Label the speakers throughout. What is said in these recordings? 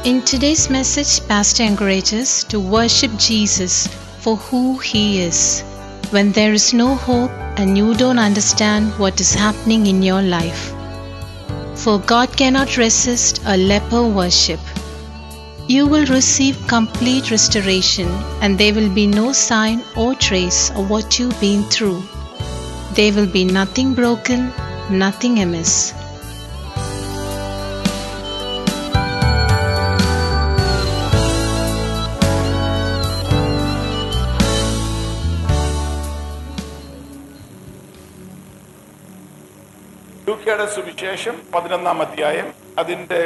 Speaker 1: In today's message, Pastor encourages to worship Jesus for who he is. When there is no hope and you don't understand what is happening in your life. For God cannot resist a leper worship. You will receive complete restoration, and there will be no sign or trace of what you've been through. There will be nothing broken, nothing amiss.
Speaker 2: ലൂക്കയുടെ സുവിശേഷം പതിനൊന്നാം അധ്യായം അതിന്റെ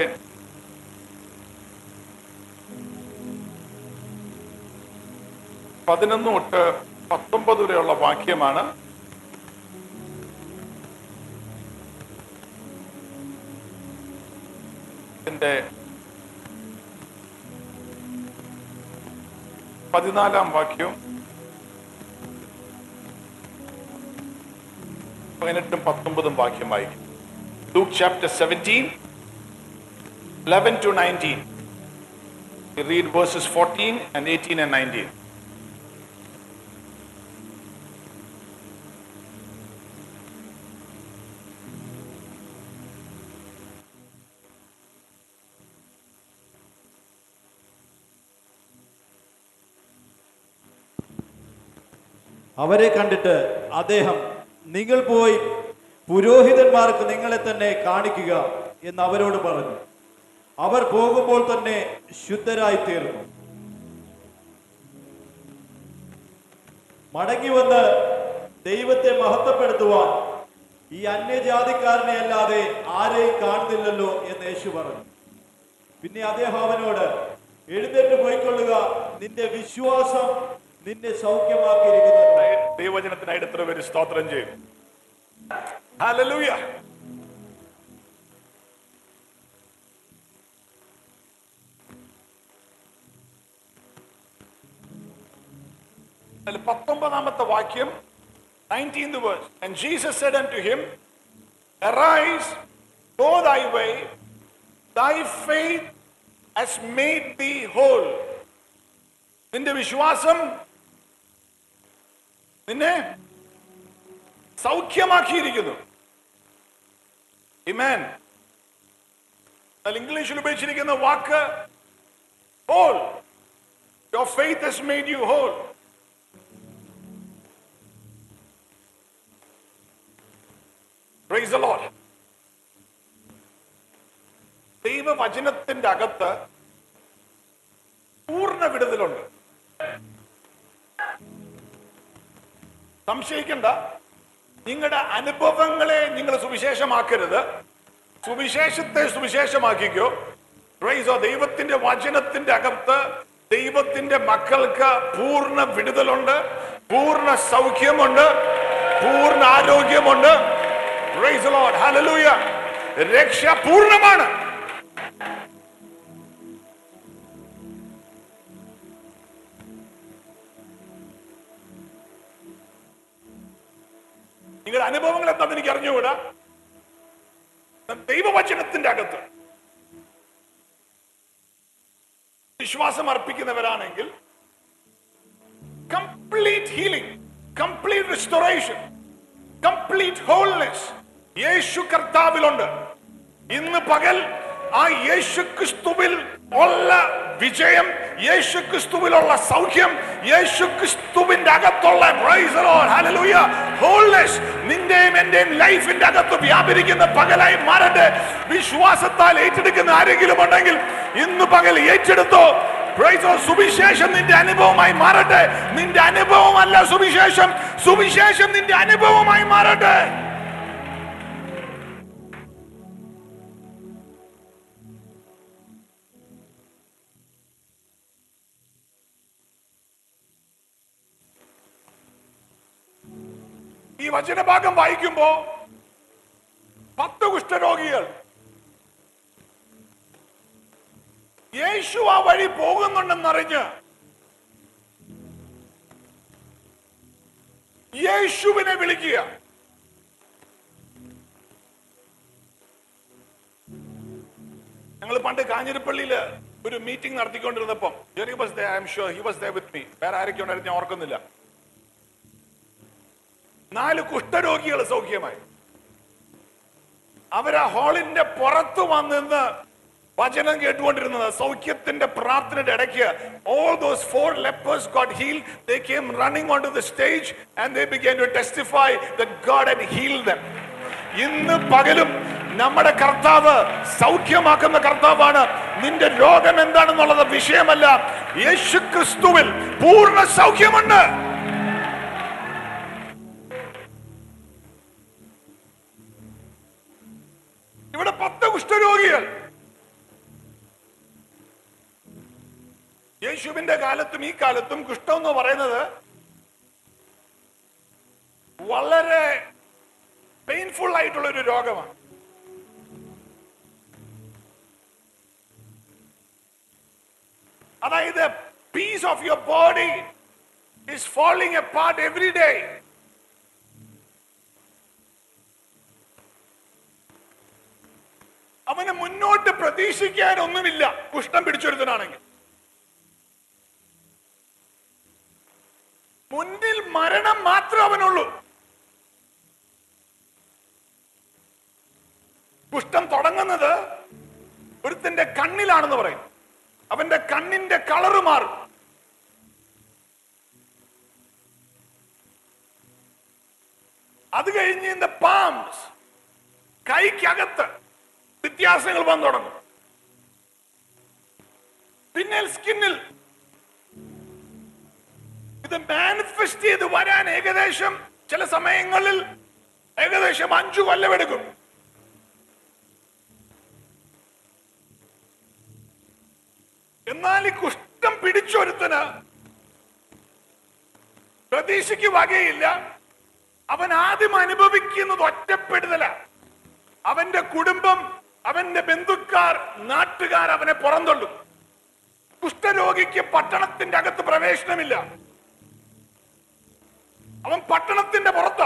Speaker 2: പതിനൊന്ന് തൊട്ട് പത്തൊമ്പത് വരെയുള്ള വാക്യമാണ് ഇതിന്റെ പതിനാലാം വാക്യവും പതിനെട്ടും പത്തൊമ്പതും വാക്യം വായിക്കും Luke chapter seventeen eleven to nineteen read verses fourteen and eighteen and nineteen
Speaker 3: അവരെ കണ്ടിട്ട് അദ്ദേഹം നിങ്ങൾ പോയി പുരോഹിതന്മാർക്ക് നിങ്ങളെ തന്നെ കാണിക്കുക എന്ന് അവരോട് പറഞ്ഞു അവർ പോകുമ്പോൾ തന്നെ ശുദ്ധരായി തീർന്നു മടങ്ങി വന്ന് ദൈവത്തെ മഹത്വപ്പെടുത്തുവാൻ ഈ അന്യജാതിക്കാരനെ അല്ലാതെ ആരെയും കാണുന്നില്ലല്ലോ എന്ന് യേശു പറഞ്ഞു പിന്നെ അദ്ദേഹം അവനോട് എഴുന്നേറ്റ് പോയിക്കൊള്ളുക നിന്റെ വിശ്വാസം നിന്നെ സൗഖ്യമാക്കിയിരിക്കുന്നു
Speaker 2: ദൈവജനത്തിനായിട്ട് എത്ര പേര് സ്തോത്രം ചെയ്യും Hallelujah. അതിൽ പത്തൊമ്പതാമത്തെ വാക്യം nineteenth verse and Jesus said unto him arise go thy way thy faith has made thee whole നിന്റെ വിശ്വാസം നിന്നെ സൗഖ്യമാക്കിയിരിക്കുന്നു Amen. എന്നാൽ ഇംഗ്ലീഷിൽ ഉപയോഗിച്ചിരിക്കുന്ന വാക്ക് whole your faith has made you whole praise Lord ദൈവവചനത്തിന്റെ അകത്ത് പൂർണ്ണ വിടുതലുണ്ട് സംശയിക്കണ്ട നിങ്ങളുടെ അനുഭവങ്ങളെ നിങ്ങൾ സുവിശേഷമാക്കരുത് സുവിശേഷത്തെ സുവിശേഷമാക്കിക്കോ പ്രൈസോ ദൈവത്തിന്റെ വചനത്തിന്റെ അകത്ത് ദൈവത്തിന്റെ മക്കൾക്ക് പൂർണ്ണ വിടുതലുണ്ട് പൂർണ്ണ സൗഖ്യമുണ്ട് പൂർണ്ണ ആരോഗ്യമുണ്ട് പ്രൈസ് ലോർഡ് ഹല്ലേലൂയ രക്ഷ പൂർണ്ണമാണ് നിങ്ങളുടെ അനുഭവങ്ങൾ എന്താണെന്ന് എനിക്ക് അറിഞ്ഞുകൂടാ ദൈവവചനത്തിന്റെ അകത്ത് വിശ്വാസം അർപ്പിക്കുന്നവരാണെങ്കിൽ complete healing complete restoration complete wholeness യേശു കർത്താവിലുണ്ട് ഇന്ന് പകൽ ആ യേശു ക്രിസ്തുവിൽ ഉള്ള വിജയം യേശു ക്രിസ്തുവിലുള്ള സൗഖ്യം യേശു ക്രിസ്തുവിന്റെ അകത്തുള്ള ഹോൾനെസ് നിന്റെയും എന്റെയും ലൈഫിന്റെ അകത്ത് വ്യാപരിക്കുന്ന പകലായി മാറട്ടെ വിശ്വാസത്താൽ ഏറ്റെടുക്കുന്ന ആരെങ്കിലും ഉണ്ടെങ്കിൽ ഇന്ന് പകൽ ഏറ്റെടുത്തോ Praise the Lord. സുവിശേഷം നിന്റെ അനുഭവമായി മാറട്ടെ നിന്റെ അനുഭവമല്ല സുവിശേഷം സുവിശേഷം നിന്റെ അനുഭവമായി മാറട്ടെ ഈ വചനഭാഗം വായിക്കുമ്പോ പത്ത് കുഷ്ഠരോഗികൾ യേശു ആ വഴി പോകുന്നുണ്ടെന്നറിഞ്ഞ് യേശുവിനെ വിളിക്കുക ഞങ്ങൾ പണ്ട് കാഞ്ഞിരപ്പള്ളിയില് ഒരു മീറ്റിംഗ് നടത്തിക്കൊണ്ടിരുന്നപ്പം Jerry was I am sure he was there with me വേറെ ആരൊക്കെ ഉണ്ടായിരുന്നു ഞാൻ ഓർക്കുന്നില്ല നാല് കുഷ്ഠരോഗികൾ സൗഖ്യമായി അവരാ ഹാളിന്റെ പുറത്ത് വന്നിന്ന് വചനം കേട്ടുകൊണ്ടിരുന്നത് സൗഖ്യത്തിന്റെ പ്രാർത്ഥനയുടെ ഇടയ്ക്ക് all those four lepers God heal they came running on to the stage and they began to testify that God had healed them ഇന്ന് പകലും നമ്മുടെ കർത്താവ് സൗഖ്യമാക്കുന്ന കർത്താവാണ് നിന്റെ രോഗം എന്താണെന്നുള്ളത് വിഷയമല്ല യേശു ക്രിസ്തുവിൽ പൂർണ്ണ സൗഖ്യമുണ്ട് ഇവിടെ പത്ത് കുഷ്ഠരോഗികൾ യേശുവിന്റെ കാലത്തും ഈ കാലത്തും കുഷ്ഠം എന്ന് പറയുന്നത് വളരെ പെയിൻഫുൾ ആയിട്ടുള്ള ഒരു രോഗമാണ് അതായത് piece of your body is falling a part every day അവന് മുന്നോട്ട് പ്രതീക്ഷിക്കാൻ ഒന്നുമില്ല കുഷ്ഠം പിടിച്ചൊരുത്തനാണെങ്കിൽ മുന്നിൽ മരണം മാത്രം അവനുള്ളൂ കുഷ്ഠം തുടങ്ങുന്നത് ഒരുത്തന്റെ കണ്ണിലാണെന്ന് പറയും അവന്റെ കണ്ണിന്റെ കളറ് മാറും അത് കഴിഞ്ഞ് ഇന്റെ പാംസ് കൈക്കകത്ത് വ്യത്യാസങ്ങൾ വന്നു തുടങ്ങും പിന്നെ സ്കിന്നിൽ ഇത് മാനിഫെസ്റ്റ് ചെയ്ത് വരാൻ ഏകദേശം ചില സമയങ്ങളിൽ ഏകദേശം അഞ്ചു കൊല്ലമെടുക്കും എന്നാൽ ഈ കുഷ്ഠം പിടിച്ചൊരുത്തന് പ്രതീക്ഷയ്ക്ക് വകയില്ല അവൻ ആദ്യം അനുഭവിക്കുന്നത് ഒറ്റപ്പെടുതല അവന്റെ കുടുംബം അവന്റെ ബന്ധുക്കാർ നാട്ടുകാർ അവനെ പുറന്തള്ളും കുഷ്ഠരോഗിക്ക് പട്ടണത്തിന്റെ അകത്ത് പ്രവേശനമില്ല അവൻ പട്ടണത്തിന്റെ പുറത്താ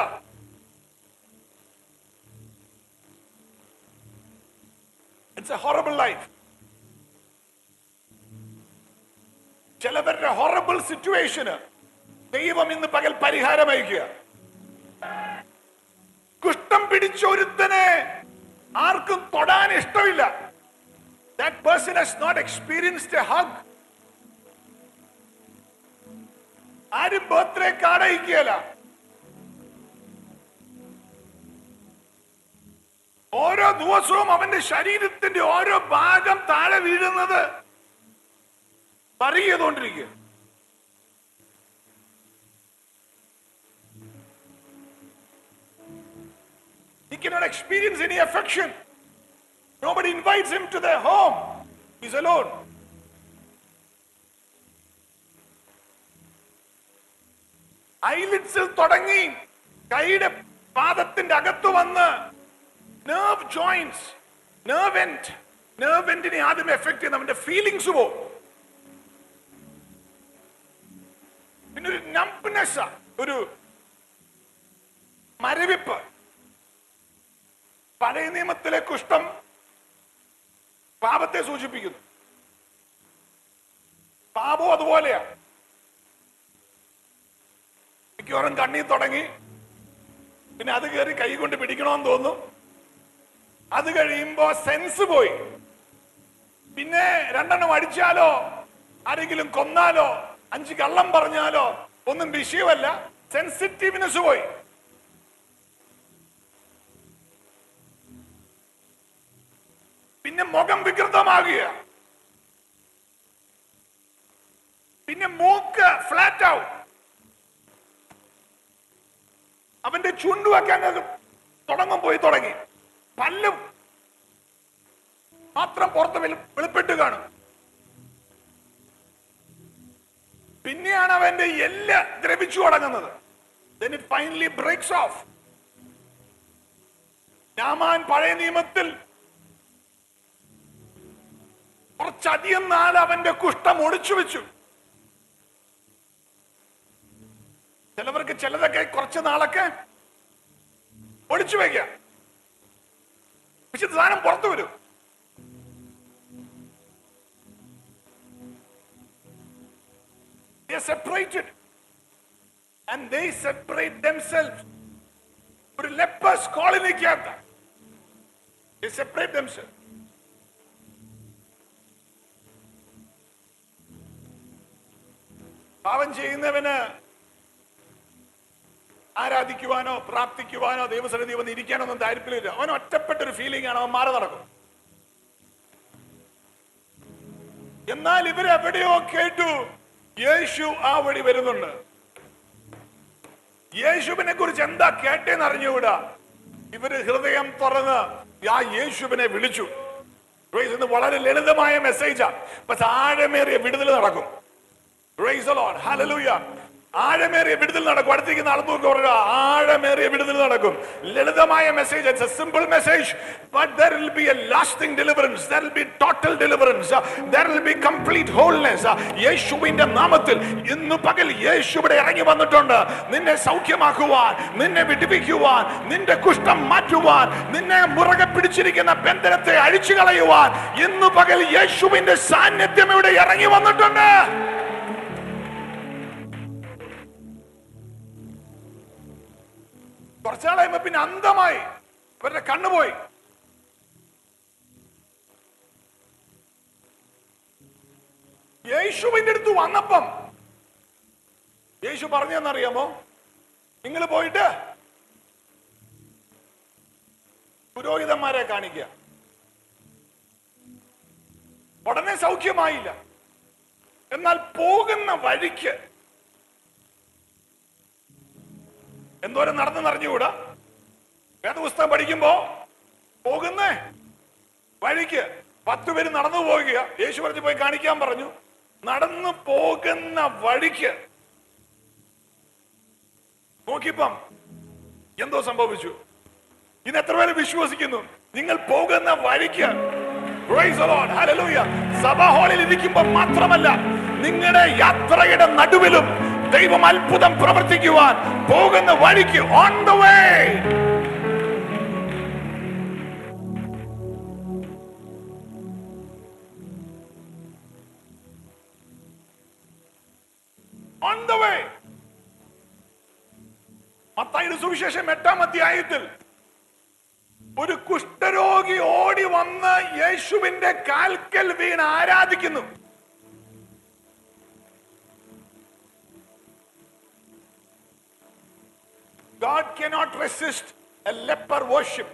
Speaker 2: ഇറ്റ്സ് എ ഹൊറബിൾ ലൈഫ് ചിലവരുടെ ഹൊറബിൾ സിറ്റുവേഷന് ദൈവം ഇന്ന് പകൽ പരിഹാരം അയക്കുക കുഷ്ഠം പിടിച്ച ഒരുത്തനെ ആർക്കും തൊടാൻ ഇഷ്ടമില്ല that person has not experienced a hug ആരും ബർത്ത്ഡേ കാർഡ് അയക്കുകയല്ല ഓരോ ദിവസവും അവന്റെ ശരീരത്തിന്റെ ഓരോ ഭാഗം താഴെ വീഴുന്നത് പറയതുകൊണ്ടിരിക്കുക He cannot experience any affection. Nobody invites him to their home. He's alone. ഐലിഡ്സിൽ തുടങ്ങി കൈയുടെ പാദത്തിന്റെ അകത്ത് വന്ന് nerve joints nerve end nerve എൻഡിനെ ആദ്യം എഫക്ട് ചെയ്യുന്ന അവന്റെ ഫീലിങ്സ് പോകും പിന്നെ ഒരു നംപ്നെസ് ഒരു മരവിപ്പ് പഴയ നിയമത്തിലെ കുഷ്ഠം പാപത്തെ സൂചിപ്പിക്കുന്നു പാപവും അതുപോലെയാ മിക്കവാറും കണ്ണി തുടങ്ങി പിന്നെ അത് കയറി കൈ കൊണ്ട് പിടിക്കണമെന്ന് തോന്നും അത് കഴിയുമ്പോ സെൻസ് പോയി പിന്നെ രണ്ടെണ്ണം അടിച്ചാലോ ആരെങ്കിലും കൊന്നാലോ അഞ്ച് കള്ളം പറഞ്ഞാലോ ഒന്നും വിഷയമല്ല സെൻസിറ്റീവ്നെസ് പോയി പിന്നെ മുഖം വികൃതമാകുക പിന്നെ മൂക്ക് ഫ്ലാറ്റ് ആവും അവന്റെ ചുണ്ടുമൊക്കെ അങ്ങ് തുടങ്ങും പോയി തുടങ്ങി പല്ലും മാത്രം പുറത്ത് വെളി- വെളിപ്പെട്ട് കാണും പിന്നെയാണ് അവന്റെ എല്ല് ദ്രവിച്ചു തുടങ്ങുന്നത് then it finally breaks off Naaman പഴയ നിയമത്തിൽ കുറച്ചധികം നാൾ അവന്റെ കുഷ്ഠം ഒളിച്ചു വെച്ചു ചിലവർക്ക് ചിലതൊക്കെ കുറച്ച് നാളൊക്കെ ഒളിച്ചു വയ്ക്കാം പക്ഷെ ഇത് സാധനം പുറത്തു വരും just separated. And they separate themselves. ഒരു ലെപ്പേഴ്സ് കോളനിക്കകത്ത് They separate themselves. പാവം ചെയ്യുന്നവന് ആരാധിക്കുവാനോ പ്രാർത്ഥിക്കുവാനോ ദൈവസന്നിധി വന്ന് ഇരിക്കാനോ ഒന്നും താല്പര്യമില്ല അവൻ ഒറ്റപ്പെട്ട ഒരു ഫീലിംഗ് ആണ് അവൻ മാറി നടക്കും എന്നാൽ ഇവരെവിടെയോ കേട്ടു യേശു ആ വഴി വരുന്നുണ്ട് യേശുവിനെ കുറിച്ച് എന്താ കേട്ടേന്ന് അറിഞ്ഞുകൂടാ ഇവര് ഹൃദയം തുറന്ന് ആ യേശുവിനെ വിളിച്ചു Praise ഇത് വളരെ ലളിതമായ മെസ്സേജാ പക്ഷെ ആഴമേറിയ വിടുതൽ നടക്കും Praise the Lord. Hallelujah. ആഴമേറിയ വിടുതൽ നടക്കും അടുത്തേക്ക് നടന്നു പറയുക ആഴമേറിയ വിടുതൽ നടക്കും ലളിതമായ message it's a simple message but there will be a lasting deliverance there will be total deliverance there will be complete wholeness യേശുവിന്റെ നാമത്തിൽ ഇന്ന് പകൽ യേശു ഇവിടെ ഇറങ്ങി വന്നിട്ടുണ്ട് നിന്നെ സൗഖ്യമാക്കുവാൻ നിന്നെ വിടിപ്പിക്കുവാൻ നിന്റെ കുഷ്ഠം മാറ്റുവാൻ നിന്നെ മുറകെ പിടിച്ചിരിക്കുന്ന ബന്ധനത്തെ അഴിച്ചു കളയുവാൻ ഇന്ന് പകൽ യേശുവിന്റെ സാന്നിധ്യം ഇവിടെ ഇറങ്ങി വന്നിട്ടുണ്ട് കുറച്ചാളായപ്പോ പിന്നെ അന്ധമായി ഇവരുടെ കണ്ണുപോയി യേശുവിന്റെ അടുത്ത് വന്നപ്പം യേശു പറഞ്ഞെന്നറിയാമോ നിങ്ങൾ പോയിട്ട് പുരോഹിതന്മാരെ കാണിക്കുക ഉടനെ സൗഖ്യമായില്ല എന്നാൽ പോകുന്ന വഴിക്ക് എന്തോരം നടന്നു അറിഞ്ഞുകൂടാ വേദപുസ്തകം പഠിക്കുമ്പോ പോകുന്നേ വഴിക്ക് പത്ത് പേര് നടന്നു പോകുക യേശു പറഞ്ഞു പോയി കാണിക്കാൻ പറഞ്ഞു നടന്നു പോകുന്ന വഴിക്ക് നോക്കിപ്പം എന്തോ സംഭവിച്ചു ഇന്ന് എത്ര പേര് വിശ്വസിക്കുന്നു നിങ്ങൾ പോകുന്ന വഴിക്ക് Praise the Lord. Hallelujah. സഭാ ഹാളിൽ ഇരിക്കുമ്പോൾ മാത്രമല്ല നിങ്ങളുടെ യാത്രയുടെ നടുവിലും ദൈവം അത്ഭുതം പ്രവർത്തിക്കുവാൻ പോകുന്ന വഴിക്ക് on the way on the way മത്തായിയുടെ സുവിശേഷം എട്ടാം അധ്യായത്തിൽ ഒരു കുഷ്ഠരോഗി ഓടി വന്ന് യേശുവിന്റെ കാൽക്കൽ വീണ് ആരാധിക്കുന്നു God cannot resist a leper worship.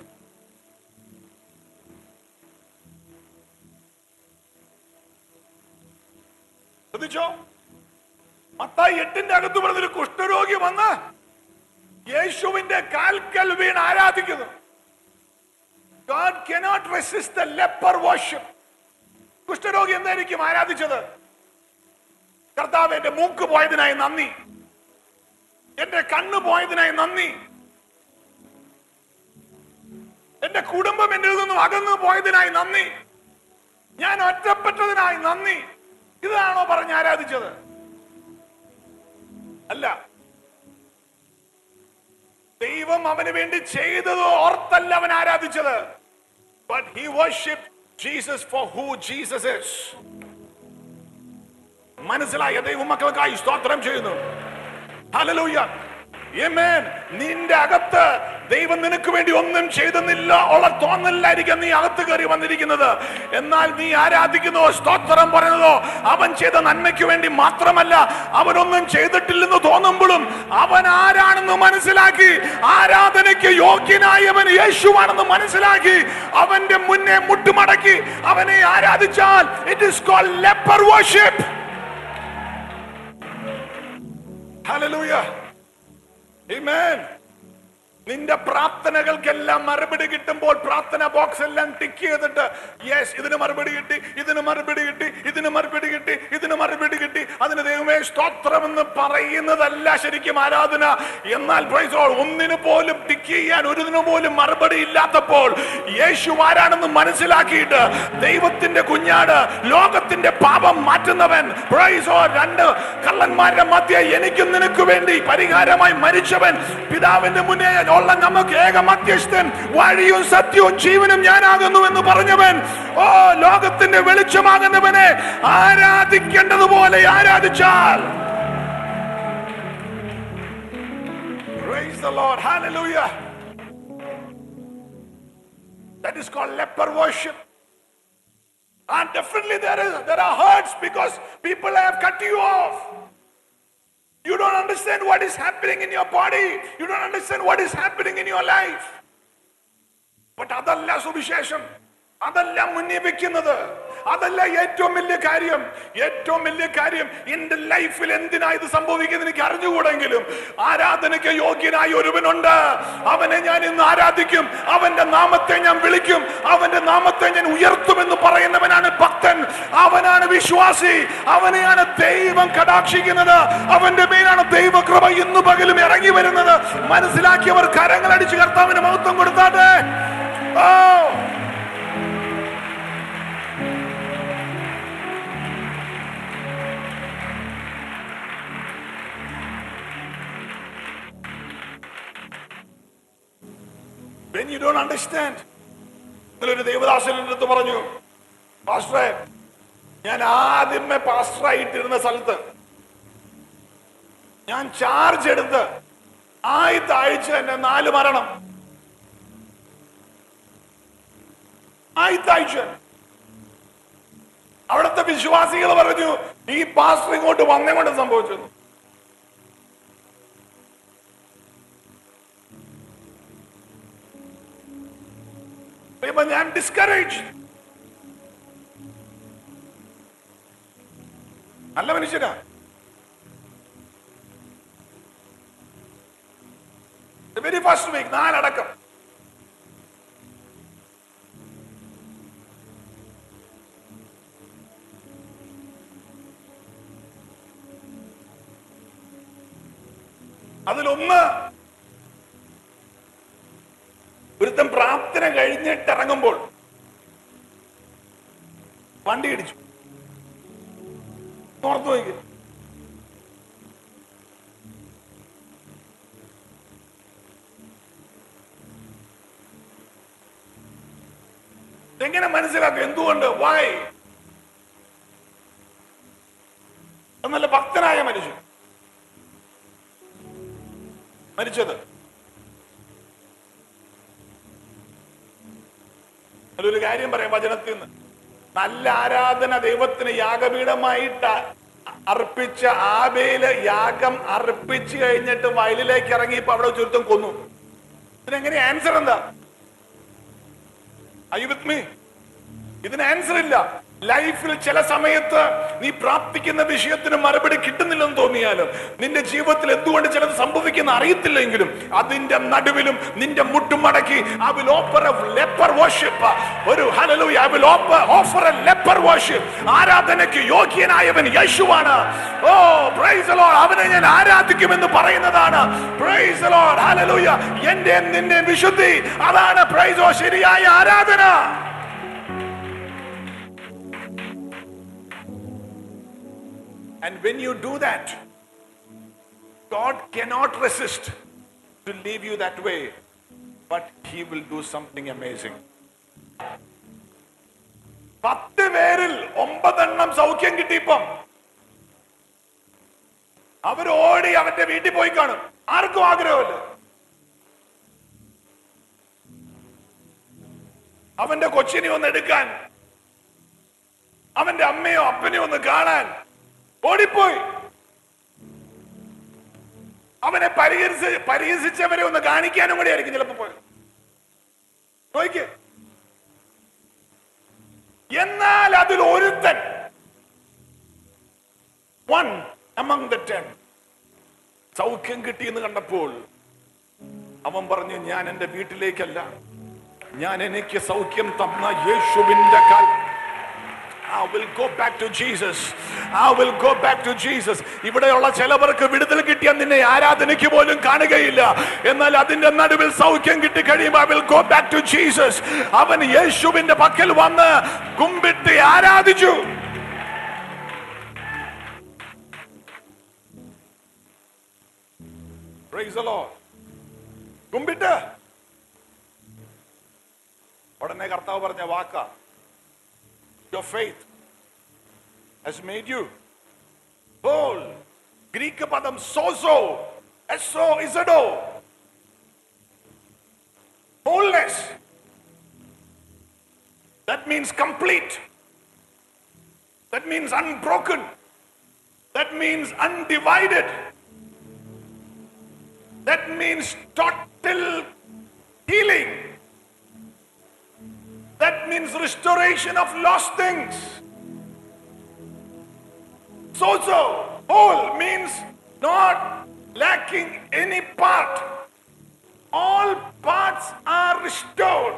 Speaker 2: ശ്രദ്ധിച്ചോ മത്തായി എട്ടിന്റെ അകത്ത് പറഞ്ഞൊരു കുഷ്ഠരോഗി വന്ന് യേശുവിന്റെ കാൽക്കൽ വീണ് ആരാധിക്കുന്നു God cannot resist the leper worship. കുഷ്ഠരോഗി എന്തായിരിക്കും ആരാധിച്ചത് കർത്താവ് എന്റെ മൂക്ക് പോയതിനായി നന്ദി എന്റെ കണ്ണ് പോയതിനായി നന്ദി എന്റെ കുടുംബം എന്നിൽ നിന്നും അകന്നു പോയതിനായി നന്ദി ഞാൻ ഒറ്റപ്പെട്ടതിനായി നന്ദി ഇതാണോ പറഞ്ഞ് ആരാധിച്ചത് അല്ല ദൈവം അവന് വേണ്ടി ചെയ്തത് ഓർത്തല്ല അവൻ ആരാധിച്ചത് but he worship Jesus for who Jesus is മനസ്സിലായ ദൈവമക്കൾക്കായി സ്തോത്രം ചെയ്യുന്നു ഹല്ലേലൂയ Amen. നിന്റെ അകത്ത് ദൈവം നിനക്ക് വേണ്ടി ഒന്നും ചെയ്തെന്നില്ല ഉള്ള തോന്നലായിരിക്കും നീ അകത്ത് കയറി വന്നിരിക്കുന്നത് എന്നാൽ നീ ആരാധിക്കുന്നതോ സ്തോത്രം പറയുന്നതോ അവൻ ചെയ്ത നന്മയ്ക്ക് വേണ്ടി മാത്രമല്ല അവനൊന്നും ചെയ്തിട്ടില്ലെന്ന് തോന്നുമ്പോഴും അവൻ ആരാണെന്ന് മനസ്സിലാക്കി ആരാധനയ്ക്ക് യോഗ്യനായി അവൻ യേശുവാണെന്ന് മനസ്സിലാക്കി അവന്റെ മുന്നേ മുട്ടുമടക്കി അവനെ ആരാധിച്ചാൽ it is called leper worship Hallelujah. Amen. നിന്റെ പ്രാർത്ഥനകൾക്കെല്ലാം മറുപടി കിട്ടുമ്പോൾ പ്രാർത്ഥന ബോക്സ് എല്ലാം ടിക്ക് ചെയ്തിട്ട് യെസ് ഇതിന് മറുപടി കിട്ടി ഇതിന് മറുപടി കിട്ടി ഇതിന് മറുപടി കിട്ടി ഇതിന് മറുപടി കിട്ടി അതിന് ദൈവമേ സ്തോത്രം എന്ന് പറയുന്നതല്ല ശരിക്കും ആരാധന എന്നാൽ praise the Lord, ഒന്നിനു പോലും ടിക്ക് ചെയ്യാൻ ഒരുതിനു പോലും മറുപടി ഇല്ലാത്തപ്പോൾ യേശു ആരാണെന്ന് മനസ്സിലാക്കിയിട്ട് ദൈവത്തിന്റെ കുഞ്ഞാട് ലോകത്തിന്റെ പാപം മാറ്റുന്നവൻ praise the Lord, രണ്ട് കള്ളന്മാരുടെ മധ്യ എനിക്കും നിനക്ക് വേണ്ടി പരിഹാരമായി മരിച്ചവൻ പിതാവിന്റെ മുന്നേ ഉള്ള നമുക്ക് ഏക മധ്യസ്ഥൻ വഴിയും സത്യവും ജീവനും ഞാനാകുന്നു എന്ന് പറഞ്ഞവൻ ഓ ലോകത്തിന്റെ വെളിച്ചമാകുന്നവനെ ആരാധിക്കേണ്ടതുപോലെ ആരാധിച്ചാൽ the Lord. Hallelujah. That is called leper worship. And definitely there is there are hurts because people have cut you off. You don't understand what is happening in your body. You don't understand what is happening in your life. But അതല്ല സുവിശേഷം അതല്ല മുന്നിൽ വെക്കുന്നത് അതല്ല ഏറ്റവും വലിയ കാര്യം ഏറ്റവും വലിയ കാര്യം എന്റെ ലൈഫിൽ എന്തിനാ ഇത് സംഭവിക്കുന്നത് എനിക്ക് അറിഞ്ഞുകൂടെങ്കിലും ആരാധനയ്ക്ക് യോഗ്യനായ ഒരുവനുണ്ട് അവനെ ഞാൻ ഇന്ന് ആരാധിക്കും അവന്റെ നാമത്തെ ഞാൻ വിളിക്കും അവന്റെ നാമത്തെ ഞാൻ ഉയർത്തുമെന്ന് പറയുന്നവനാണ് ഭക്തൻ അവനാണ് വിശ്വാസി അവനെയാണ് ദൈവം കടാക്ഷിക്കുന്നത് അവന്റെ മേലാണ് ദൈവകൃപ ഇന്ന് പകലും ഇറങ്ങി വരുന്നത് മനസ്സിലാക്കിയവർ കരങ്ങളടിച്ച് കർത്താവിന് മഹത്വം കൊടുത്താട്ടെ ഓ When you don't understand, ഒരു ദേവദാസന്റെ അടുത്ത് പറഞ്ഞു പാസ്റ്ററെ ഞാൻ ആദ്യമേ പാസ്റ്ററായിട്ടിരുന്ന സ്ഥലത്ത് ഞാൻ ചാർജ് എടുത്ത് ആദ്യത്തെ ആഴ്ച തന്നെ നാല് മരണം ആദ്യത്തെ ആഴ്ച അവിടുത്തെ വിശ്വാസികൾ പറഞ്ഞു ഈ പാസ്റ്റർ ഇങ്ങോട്ട് വന്നേ കൊണ്ട് സംഭവിച്ചു ഇപ്പൊ ഞാൻ ഡിസ്കറേജ് നല്ല മനുഷ്യനാ വെരി ഫസ്റ്റ് വീക്ക് നാലടക്കം അതിലൊന്ന് ഒരുത്തൻ പ്രാർത്ഥന കഴിഞ്ഞിട്ട് ഇറങ്ങുമ്പോൾ വണ്ടി ഇടിച്ചു ഓർത്തു നോക്കി എങ്ങനെ മനസ്സിലാക്കും എന്തുകൊണ്ട് വായ് നല്ല ഭക്തനായ മനുഷ്യൻ മരിച്ചത് അതിലൊരു കാര്യം പറയാം വചനത്തിൽ നിന്ന് നല്ല ആരാധന ദൈവത്തിന് യാഗപീഠമായിട്ട് അർപ്പിച്ച ആബേല് യാഗം അർപ്പിച്ചു കഴിഞ്ഞിട്ട് വയലിലേക്ക് ഇറങ്ങിയപ്പോ അവിടെ ചുരുത്തം കൊന്നു ഇതിനെങ്ങനെ ആൻസർ എന്താ Are you with me? ഇതിന് ആൻസർ ഇല്ല ലൈഫിൽ ചില സമയത്ത് നീ പ്രാർത്ഥിക്കുന്ന വിഷയത്തിന് മറുപടി കിട്ടുന്നില്ലെന്ന് തോന്നിയാലും നിന്റെ ജീവിതത്തിൽ എന്തുകൊണ്ട് ചിലത് സംഭവിക്കുന്ന അറിയത്തില്ലെങ്കിലും അതിന്റെ നടുവിലും നിന്റെ മുട്ടുമടക്കി I will offer a leper worship ഒരു hallelujah I will offer offer a leper worship ആരാധനയ്ക്ക് യോഗ്യനായവൻ യേശുവാണ് ഓ പ്രൈസ് ദി ലോർഡ് അവനെ ഞാൻ ആരാധിക്കുമെന്ന് പറയുന്നതാണ് പ്രൈസ് ദി ലോർഡ് ഹല്ലേലൂയ എന്റെ നിന്റെ വിശുദ്ധി അതാണ് പ്രൈസ് ഓ ശരിയായ ആരാധന And when you do that, God cannot resist to leave you that way, but He will do something amazing. പത്ത് പേരിൽ ഒമ്പതെണ്ണം സൗഖ്യം കിട്ടിയപ്പം അവർ ഓടി അവന്റെ വീട്ടിൽ പോയി കാണും ആർക്കും ആഗ്രഹമില്ല അവന്റെ കൊച്ചിനെ ഒന്ന് എടുക്കാൻ അവന്റെ അമ്മയോ അപ്പനെയോ ഒന്ന് കാണാൻ ഓടിപ്പോയി അവനെ പരിഹരിച്ച് പരിഹസിച്ചവരെ ഒന്ന് കാണിക്കാനും കൂടി ആയിരിക്കും ചിലപ്പോ പോയത് നോക്ക് എന്നാൽ അതിൽ ഒരുത്തൻ വൺ among the ten സൗഖ്യം കിട്ടിയെന്ന് കണ്ടപ്പോൾ അവൻ പറഞ്ഞു ഞാൻ എന്റെ വീട്ടിലേക്കല്ല ഞാൻ എനിക്ക് സൗഖ്യം തന്ന യേശുവിന്റെ കാൽ I will go back to Jesus. I will go back to Jesus. ഇവിടെയുള്ള ചിലവർക്ക് വിടുതൽ കിട്ടിയ നിന്നെ ആരാധനയ്ക്ക് പോലും കാണുകയില്ല എന്നാൽ അതിന്റെ നടുവിൽ സൗഖ്യം കിട്ടി കഴിയുമ്പോൾ I will go back to Jesus. അവൻ യേശുവിന്റെ പക്കൽ വന്ന് കുമ്പിട്ട് ആരാധിച്ചു Praise the Lord. കുമ്പിട്ട് ഉടനെ കർത്താവ് പറഞ്ഞ വാക്കാ Your faith has made you whole. Greek പദം സോസോ എസോ ഇസഡോ That means complete. That means unbroken. That means undivided. That means total healing. That means restoration of lost things. So, so, whole means not lacking any part. All parts are restored.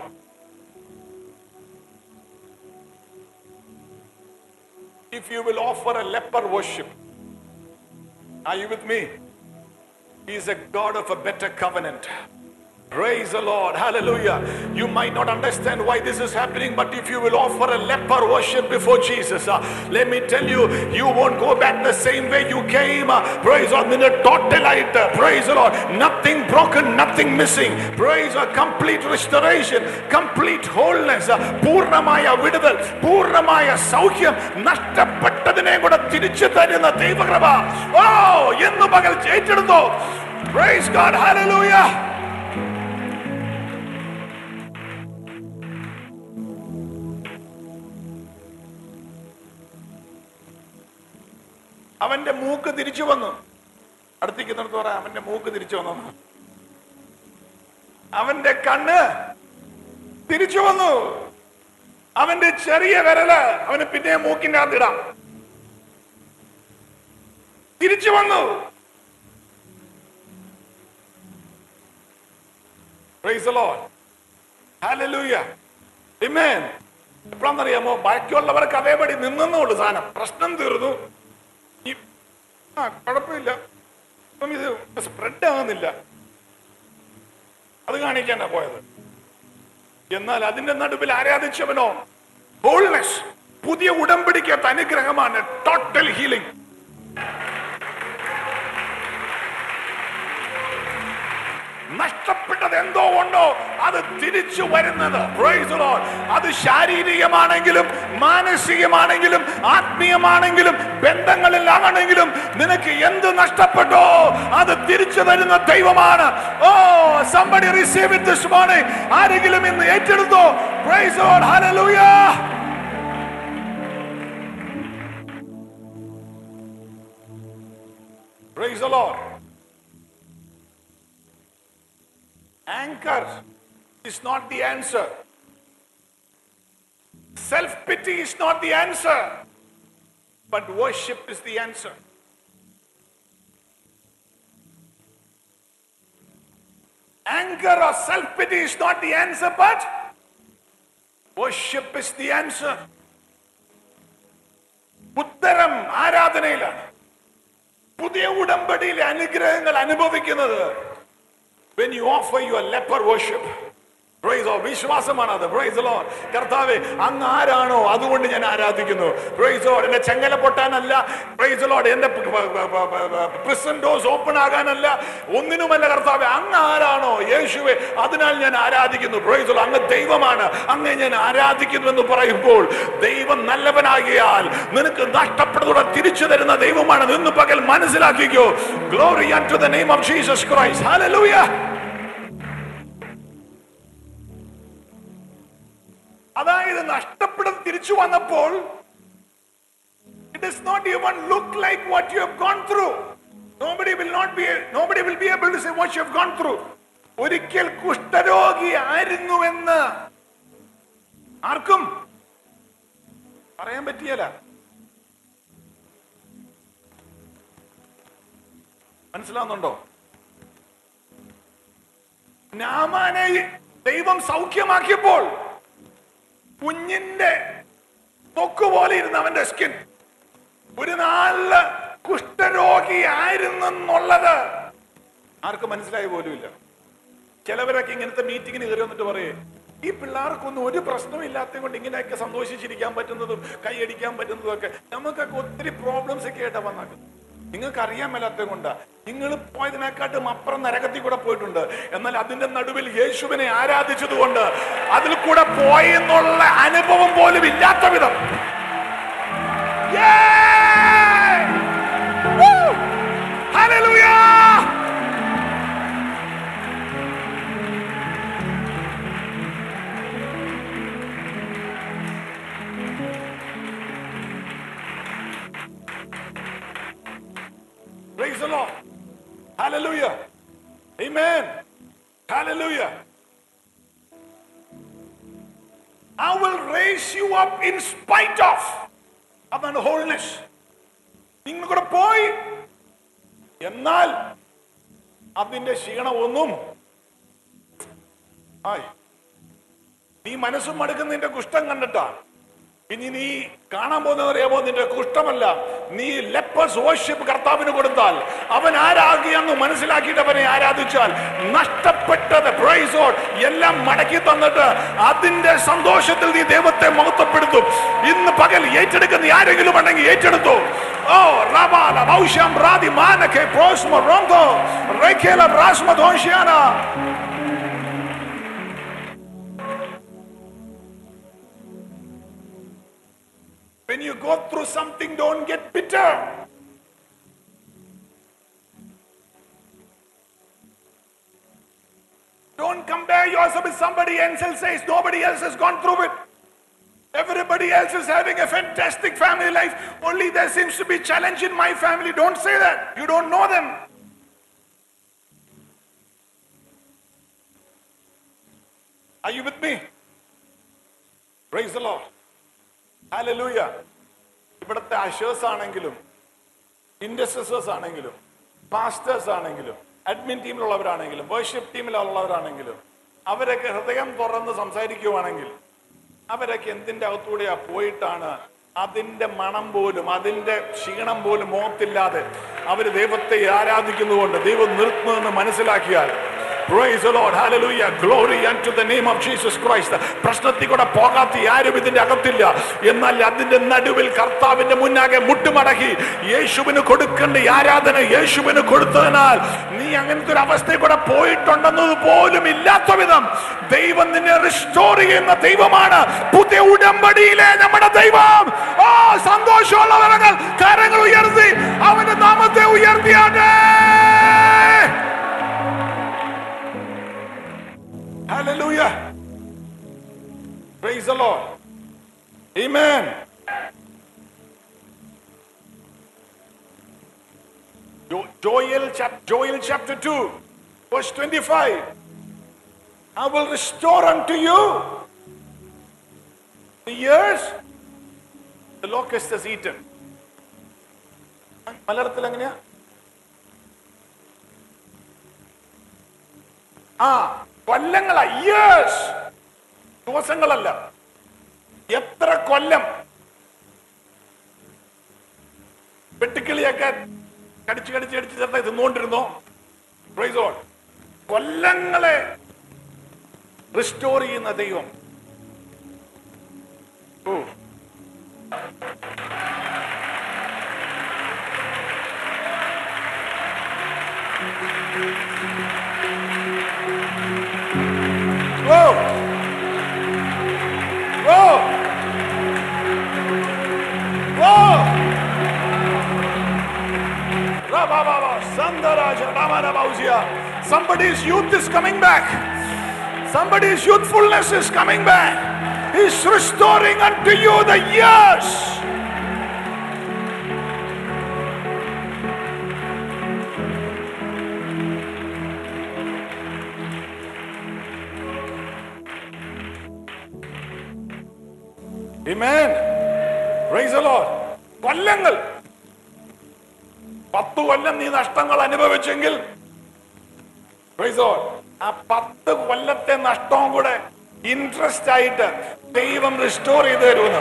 Speaker 2: If you will offer a leper worship, are you with me? He is a God of a better covenant. Praise the Lord. Hallelujah. You might not understand why this is happening, but if you will offer a leper worship before Jesus, uh, let me tell you, you won't go back the same way you came. Uh, praise God. In a total light. uh, Praise the Lord. Nothing broken, nothing missing. Praise God. Complete restoration, complete wholeness. uh, പൂർണ്ണമായ വിടുതൽ പൂർണ്ണമായ സൗഖ്യം നഷ്ടപ്പെട്ടതിനെ കൂടെ തിരിച്ചു തരുന്ന ദൈവകൃപ ഓ എന്ന് പകൽ ഏറ്റെടുത്തോ പ്രൈസ് ഗോഡ് ഹല്ലേലൂയ അവന്റെ മൂക്ക് തിരിച്ചു വന്നു അടുത്തേക്ക് നിർത്ത് പറ അവന്റെ മൂക്ക് തിരിച്ചു വന്നു അവന്റെ കണ്ണ് തിരിച്ചു വന്നു അവന്റെ ചെറിയ വിരല് അവന് പിന്നെ മൂക്കിന്റെ അകത്തിടാം തിരിച്ചു വന്നു Praise the Lord. Hallelujah. Amen. എപ്പോഴാണെന്നറിയാമോ ബാക്കിയുള്ളവർക്ക് അതേപടി നിന്നുള്ളൂ സാധനം പ്രശ്നം തീർന്നു ഈ ആ കുഴപ്പമില്ല ഇപ്പം ഇത് സ്പ്രെഡ് ആകുന്നില്ല അത് കാണിക്കാനാ പോയത് എന്നാൽ അതിന്റെ നടുവിൽ ആരാധിച്ചവനോ ഹോൾനെസ് പുതിയ ഉടമ്പടിക്കകത്ത് അനുഗ്രഹമാണ് ടോട്ടൽ ഹീലിംഗ് നഷ്ടപ്പെട്ടത് എന്തോ ഉണ്ടോ അത് തിരിച്ചു വരുന്നത് Praise the Lord. അത് ശാരീരികമാണെങ്കിലും മാനസികമാണെങ്കിലും ആത്മീയമാണെങ്കിലും ബന്ധങ്ങളിലാണെങ്കിലും നിനക്ക് എന്ത് നഷ്ടപ്പെട്ടോ അത് തിരിച്ചു തരുന്ന ദൈവമാണ് ഓ somebody receive it this morning ആരെങ്കിലും ഇന്ന് ഏറ്റെടുത്തോ Praise the Lord. Hallelujah. Praise the Lord. Anchor is not the answer. Self pity is not the answer. But worship is the answer. Anger or self pity is not the answer, but worship is the answer. ഉത്തരം ആരാധനയിലാണ് പുതിയ ഉടമ്പടിയിലെ അനുഗ്രഹങ്ങൾ അനുഭവിക്കുന്നത് when you offer your leper worship Praise the Lord. വിശ്വാസമാണ് അത് price load കർത്താവെ അങ്ങ് ആരാണോ അതുകൊണ്ട് ഞാൻ ആരാധിക്കുന്നു പ്രൈസ് ലോഡ് എന്റെ ചെങ്ങല പൊട്ടാനല്ല പ്രൈസ് ലോഡ് എന്റെ പ്രിസൺ ഡോസ് ഓപ്പൺ ആകാനല്ല ഒന്നിനുമല്ല കർത്താവെ അങ്ങ് ആരാണോ യേശുവെ അതിനാൽ ഞാൻ ആരാധിക്കുന്നു പ്രൈസ് ലോഡ് അങ്ങ് ദൈവമാണ് അങ്ങ് ഞാൻ ആരാധിക്കുന്നു എന്ന് പറയുമ്പോൾ ദൈവം നല്ലവനാകിയാൽ നിനക്ക് നഷ്ടപ്പെടുന്നതോടെ തിരിച്ചു തരുന്ന ദൈവമാണ് നിന്ന് പകൽ മനസ്സിലാക്കിക്കോ glory to the name of Jesus Christ hallelujah അതായത് നഷ്ടപ്പെടുന്ന തിരിച്ചു വന്നപ്പോൾ it does not even look like what you have gone through nobody will not be nobody will be able to say what you have gone through ഒരിക്കൽ കുഷ്ഠരോഗി ആയിരുന്നുവെന്ന് ആർക്കും പറയാൻ പറ്റിയല്ല മനസ്സിലാവുന്നുണ്ടോ നാമാനെ ദൈവം സൗഖ്യമാക്കിയപ്പോൾ കുഞ്ഞിന്റെ തൊക്ക് പോലെ ഇരുന്ന അവന്റെ സ്കിൻ ഒരു നാളില് കുഷ്ഠരോഗിയായിരുന്നെന്നുള്ളത് ആർക്കും മനസ്സിലായ പോലുമില്ല ചിലവരൊക്കെ ഇങ്ങനത്തെ മീറ്റിങ്ങിന് കയറി വന്നിട്ട് പറയേ ഈ പിള്ളേർക്കൊന്നും ഒരു പ്രശ്നമില്ലാത്തത് കൊണ്ട് ഇങ്ങനെയൊക്കെ സന്തോഷിച്ചിരിക്കാൻ പറ്റുന്നതും കൈയടിക്കാൻ പറ്റുന്നതും ഒക്കെ നമുക്കൊക്കെ ഒത്തിരി പ്രോബ്ലംസ് ഒക്കെ ആയിട്ടാ വന്നാക്കുന്നത് നിങ്ങൾക്ക് അറിയാൻ മേലാത്തത് കൊണ്ടാ നിങ്ങൾ പോയതിനെക്കാട്ടും അപ്പുറം നരകത്തിൽ കൂടെ പോയിട്ടുണ്ട് എന്നാൽ അതിന്റെ നടുവിൽ യേശുവിനെ ആരാധിച്ചത് കൊണ്ട് അതിൽ കൂടെ പോയി എന്നുള്ള അനുഭവം പോലും ഇല്ലാത്ത വിധം Yay! Woo! Hallelujah! Hallelujah. Amen. Hallelujah. I will raise you up in spite of. അതാണ് ഹോൾനെസ് നിങ്ങൾ കൂടെ പോയി എന്നാൽ അതിന്റെ ക്ഷീണമൊന്നും ആയി നീ മനസ്സും മടുക്കുന്നതിന്റെ കുഷ്ഠം കണ്ടിട്ടാണ് ഇനി നീ കാണാൻ പോകുന്നത് അറിയാമോ നിന്റെ കുഷ്ഠമല്ല നീ ലെപ്പേഴ്സ് വർഷിപ്പ് കർത്താവിന് കൊടുത്താൽ അവൻ ആരാകിയെന്ന് മനസ്സിലാക്കിയിട്ട് അവനെ ആരാധിച്ചാൽ നഷ്ടപ്പെട്ടത് പ്രൈസോൾ എല്ലാം മടക്കി തന്നിട്ട് അതിന്റെ സന്തോഷത്തിൽ നീ ദൈവത്തെ മഹത്വപ്പെടുത്തും ഇന്ന് പകൽ ഏറ്റെടുക്കുന്ന ആരെങ്കിലും ഉണ്ടെങ്കിൽ ഏറ്റെടുത്തു ഓ റബാല ഭൗഷ്യം റാദി മാനക്കെ പ്രോസ്മോ റോന്തോ റേഖേല ബ്രാസ്മ ധോഷ്യാന When you go through something, don't get bitter. Don't compare yourself with somebody else and says nobody else has gone through it. Everybody else is having a fantastic family life. Only there seems to be challenge in my family. Don't say that. You don't know them. Are you with me? Praise the Lord. Hallelujah. ഇവിടുത്തെ ushers ആണെങ്കിലും intercessors ആണെങ്കിലും pastors ആണെങ്കിലും admin ടീമിലുള്ളവരാണെങ്കിലും worship ടീമിലുള്ളവരാണെങ്കിലും അവരൊക്കെ ഹൃദയം തുറന്ന് സംസാരിക്കുവാണെങ്കിൽ അവരൊക്കെ എന്തിന്റെ അകത്തൂടെയാ പോയിട്ടാണ് അതിന്റെ മണം പോലും അതിന്റെ ക്ഷീണം പോലും മോത്തില്ലാതെ അവര് ദൈവത്തെ ആരാധിക്കുന്നതുകൊണ്ട് ദൈവം നിർത്തുന്നതെന്ന് മനസ്സിലാക്കിയാൽ Praise the Lord. Hallelujah. Glory unto the name of Jesus Christ. പ്രശ്നത്തിൽ കൂടെ പോകാത്ത ആരും ഇതിന്റെ അകത്തില്ല എന്നാൽ അതിന്റെ നടുവിൽ കർത്താവിന്റെ മുന്നാകെ മുട്ടുമടക്കി യേശുവിന് കൊടുക്കേണ്ട ഈ ആരാധന യേശുവിന് കൊടുത്തതിനാൽ നീ അങ്ങനത്തെ ഒരു അവസ്ഥയിൽ കൂടെ പോയിട്ടുണ്ടെന്നത് പോലും ഇല്ലാത്ത വിധം ദൈവം നിന്നെ റിസ്റ്റോർ ചെയ്യുന്ന ദൈവമാണ് പുതിയ ഉടമ്പടിയിലെ നമ്മുടെ ദൈവം ആ സന്തോഷമുള്ളവരങ്ങൾ കരങ്ങൾ ഉയർത്തി അവന്റെ നാമത്തെ ഉയർത്തിയാട്ടെ Hallelujah. Praise the Lord. Amen. Jo- Joel, chap- Joel chapter 2, verse 25. I will restore unto you the years the locust has eaten. മലയാളത്തിൽ എങ്ങനെയാ ആ കൊല്ലങ്ങള ഇയേഴ്സ് ദിവസങ്ങളല്ല എത്ര കൊല്ലം വെട്ടുക്കിളിയൊക്കെ കടിച്ച് കടിച്ച് കടിച്ച് ചേർത്ത് തിന്നുകൊണ്ടിരുന്നോ Praise God. കൊല്ലങ്ങളെ റിസ്റ്റോർ ചെയ്യുന്ന ദൈവം ഓ Whoa! Whoa! Whoa! Rabababa, Sandaraja, Ramanabausia. Somebody's youth is coming back. Somebody's youthfulness is coming back. He's restoring unto you the years. Amen. Praise the Lord. കൊല്ലങ്ങൾ പത്ത് കൊല്ലം നീ നഷ്ടങ്ങൾ അനുഭവിച്ചെങ്കിൽ Praise the Lord. ആ പത്ത് കൊല്ലത്തെ നഷ്ടവും കൂടെ ഇൻട്രസ്റ്റ് ആയിട്ട് ദൈവം റിസ്റ്റോർ ചെയ്ത് തരുമെന്ന്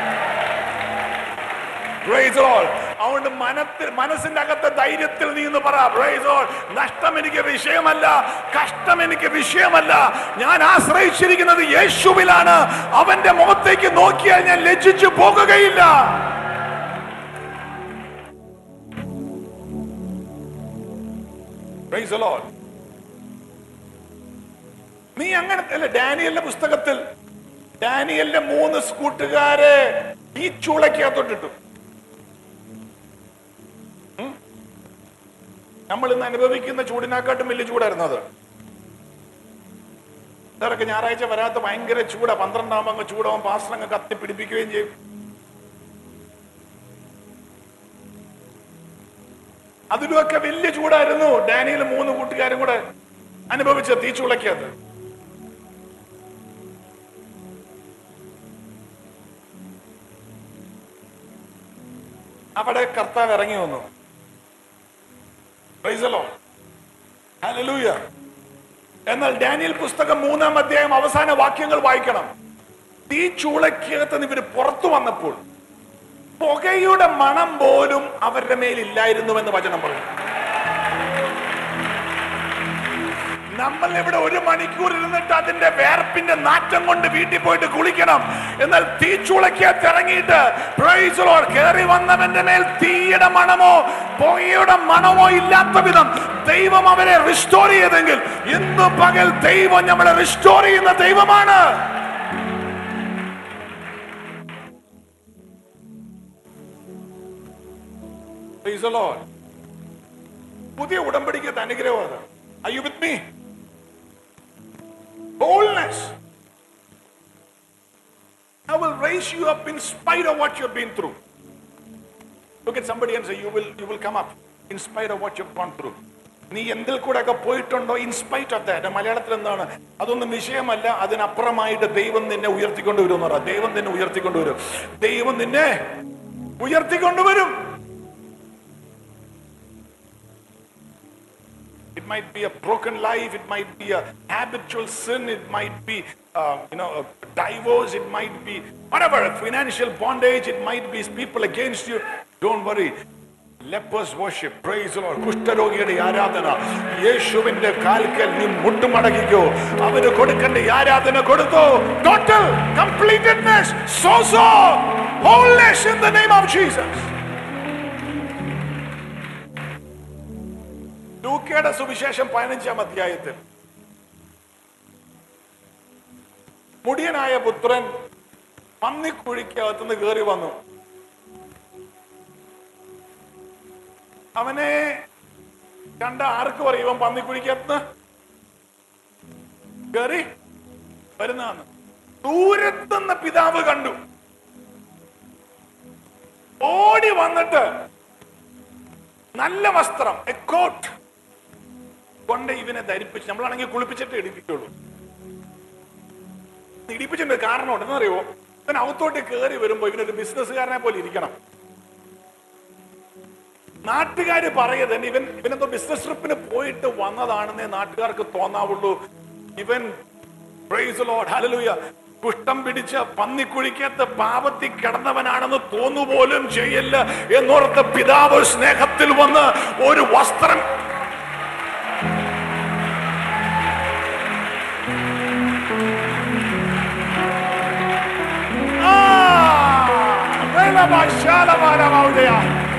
Speaker 2: Praise the Lord. അതുകൊണ്ട് മനത്തിൽ മനസ്സിന്റെ അകത്തെ ധൈര്യത്തിൽ നീ എന്ന് പറ Praise the Lord. നഷ്ടം എനിക്ക് വിഷയമല്ല കഷ്ടം എനിക്ക് വിഷയമല്ല ഞാൻ ആശ്രയിച്ചിരിക്കുന്നത് യേശുവിലാണ് അവന്റെ മുഖത്തേക്ക് നോക്കിയാൽ ഞാൻ ലജ്ജിച്ചു പോകുകയില്ല Praise the Lord. നീ അങ്ങനെ അല്ല ഡാനിയലിന്റെ പുസ്തകത്തിൽ ഡാനിയലിന്റെ മൂന്ന് കൂട്ടുകാരെ ഈ ചൂളക്കകത്തോട്ടിട്ടു ഉം? നമ്മൾ ഇന്ന് അനുഭവിക്കുന്ന ചൂടിനെക്കാട്ടും വലിയ ചൂടായിരുന്നു അത് ഇതൊക്കെ ഞായറാഴ്ച വരാത്ത ഭയങ്കര ചൂടാ പന്ത്രണ്ടാകുമ്പോ അങ്ങ് ചൂടാവും പാസ്റ്റർ കത്തി പിടിപ്പിക്കുകയും ചെയ്യും അതിലുമൊക്കെ വലിയ ചൂടായിരുന്നു ഡാനിയൽ മൂന്ന് കൂട്ടുകാരും കൂടെ അനുഭവിച്ച തീച്ചുളയ്ക്കകത്ത് അവിടെ കർത്താവ് ഇറങ്ങി വന്നു Praise the Lord. Hallelujah. എന്നാൽ ഡാനിയൽ പുസ്തകം മൂന്നാം അധ്യായം അവസാന വാക്യങ്ങൾ വായിക്കണം തീ ചൂളയ്ക്കകത്ത് നിന്ന് ഇവര് പുറത്തു വന്നപ്പോൾ പുകയുടെ മണം പോലും അവരുടെ മേലില്ലായിരുന്നുവെന്ന് വചനം പറഞ്ഞു നമ്മൾ ഇവിടെ ഒരു മണിക്കൂർ ഇരുന്നിട്ട് അതിന്റെ വേർപ്പിന്റെ നാറ്റം കൊണ്ട് വീട്ടിൽ പോയിട്ട് കുളിക്കണം എന്നാൽ തീച്ചുളയ്ക്കകത്ത് ഇറങ്ങിയിട്ട് praise the Lord, കയറി വന്നവന്റെ മേൽ തീയുടെ മണമോ പുകയുടെ മണമോ ഇല്ലാത്ത വിധം ദൈവം അവരെ റിസ്റ്റോർ ചെയ്തെങ്കിൽ ഇന്ന് പകൽ ദൈവം നമ്മളെ റിസ്റ്റോർ ചെയ്യുന്ന ദൈവമാണ് Praise the Lord. പുതിയ ഉടമ്പടിക്കത്ത് അനുഗ്രഹം അത് Are you with me? Boldness. I will raise you up in spite of what you've been through. Look at somebody and say, you will, you will come up in spite of what you've gone through. നീ എന്തിൽ കൂടെ ഒക്കെ പോയിട്ടുണ്ടോ in spite of that മലയാളത്തിൽ എന്താണ് അതൊന്നും വിഷയമല്ല അതിനപ്പുറമായിട്ട് ദൈവം നിന്നെ ഉയർത്തിക്കൊണ്ടുവരും എന്ന് പറയാം ദൈവം നിന്നെ ഉയർത്തിക്കൊണ്ടുവരും ദൈവം നിന്നെ ഉയർത്തിക്കൊണ്ടുവരും It might be a broken life. It might be a habitual sin. It might be, uh, you know, a divorce. It might be whatever, financial bondage. It might be people against you. Don't worry. Lepers worship. Praise the Lord. കുഷ്ഠരോഗിയുടെ ആരാധന യേശുവിന്റെ കാൽക്കൽ നീ മുട്ടുമടങ്ങിക്കോ അവന് കൊടുക്കേണ്ട ഈ ആരാധന കൊടുത്തോ total completedness സോ സോ wholeness in the name of Jesus. ലൂക്കയുടെ സുവിശേഷം പതിനഞ്ചാം അധ്യായത്തിൽ മുടിയനായ പുത്രൻ പന്നിക്കുഴിക്കകത്തുനിന്ന് കയറി വന്നു അവനെ കണ്ട ആർക്ക് പറയും ഇവൻ പന്നിക്കുഴിക്കകത്ത് കയറി വരുന്നതാണ് ദൂരത്തുനിന്ന് പിതാവ് കണ്ടു ഓടി വന്നിട്ട് നല്ല വസ്ത്രം എ കോട്ട് കൊണ്ട് ഇവനെ ധരിപ്പിച്ച് നമ്മളാണെങ്കിൽ കുളിപ്പിച്ചിട്ട് ഇടിപ്പിക്കുള്ളൂ ഇടിപ്പിച്ചിട്ടുണ്ട് കാരണമുണ്ട് എന്നറിയോ ഇവൻ അകത്തോട്ട് കയറി വരുമ്പോ ഇവനൊരു ബിസിനസ്സുകാരനെ പോലെ ഇരിക്കണം നാട്ടുകാര് പറയത് ഇവൻ ഇവനെന്തോ ബിസിനസ് ട്രിപ്പിന് പോയിട്ട് വന്നതാണെന്നേ നാട്ടുകാർക്ക് തോന്നാവുള്ളൂ ഇവൻ പ്രൈസ് ലോഡ് ഹല്ലേലൂയ കുഷ്ഠം പിടിച്ച പന്നിക്കുഴിക്കത്ത് പാപത്തി കിടന്നവനാണെന്ന് തോന്നുപോലും ചെയ്യല്ല എന്നോർത്ത് പിതാവ് സ്നേഹത്തിൽ വന്ന് ഒരു വസ്ത്രം ആ, വേലഭാശാലമാനമാവുകയാ.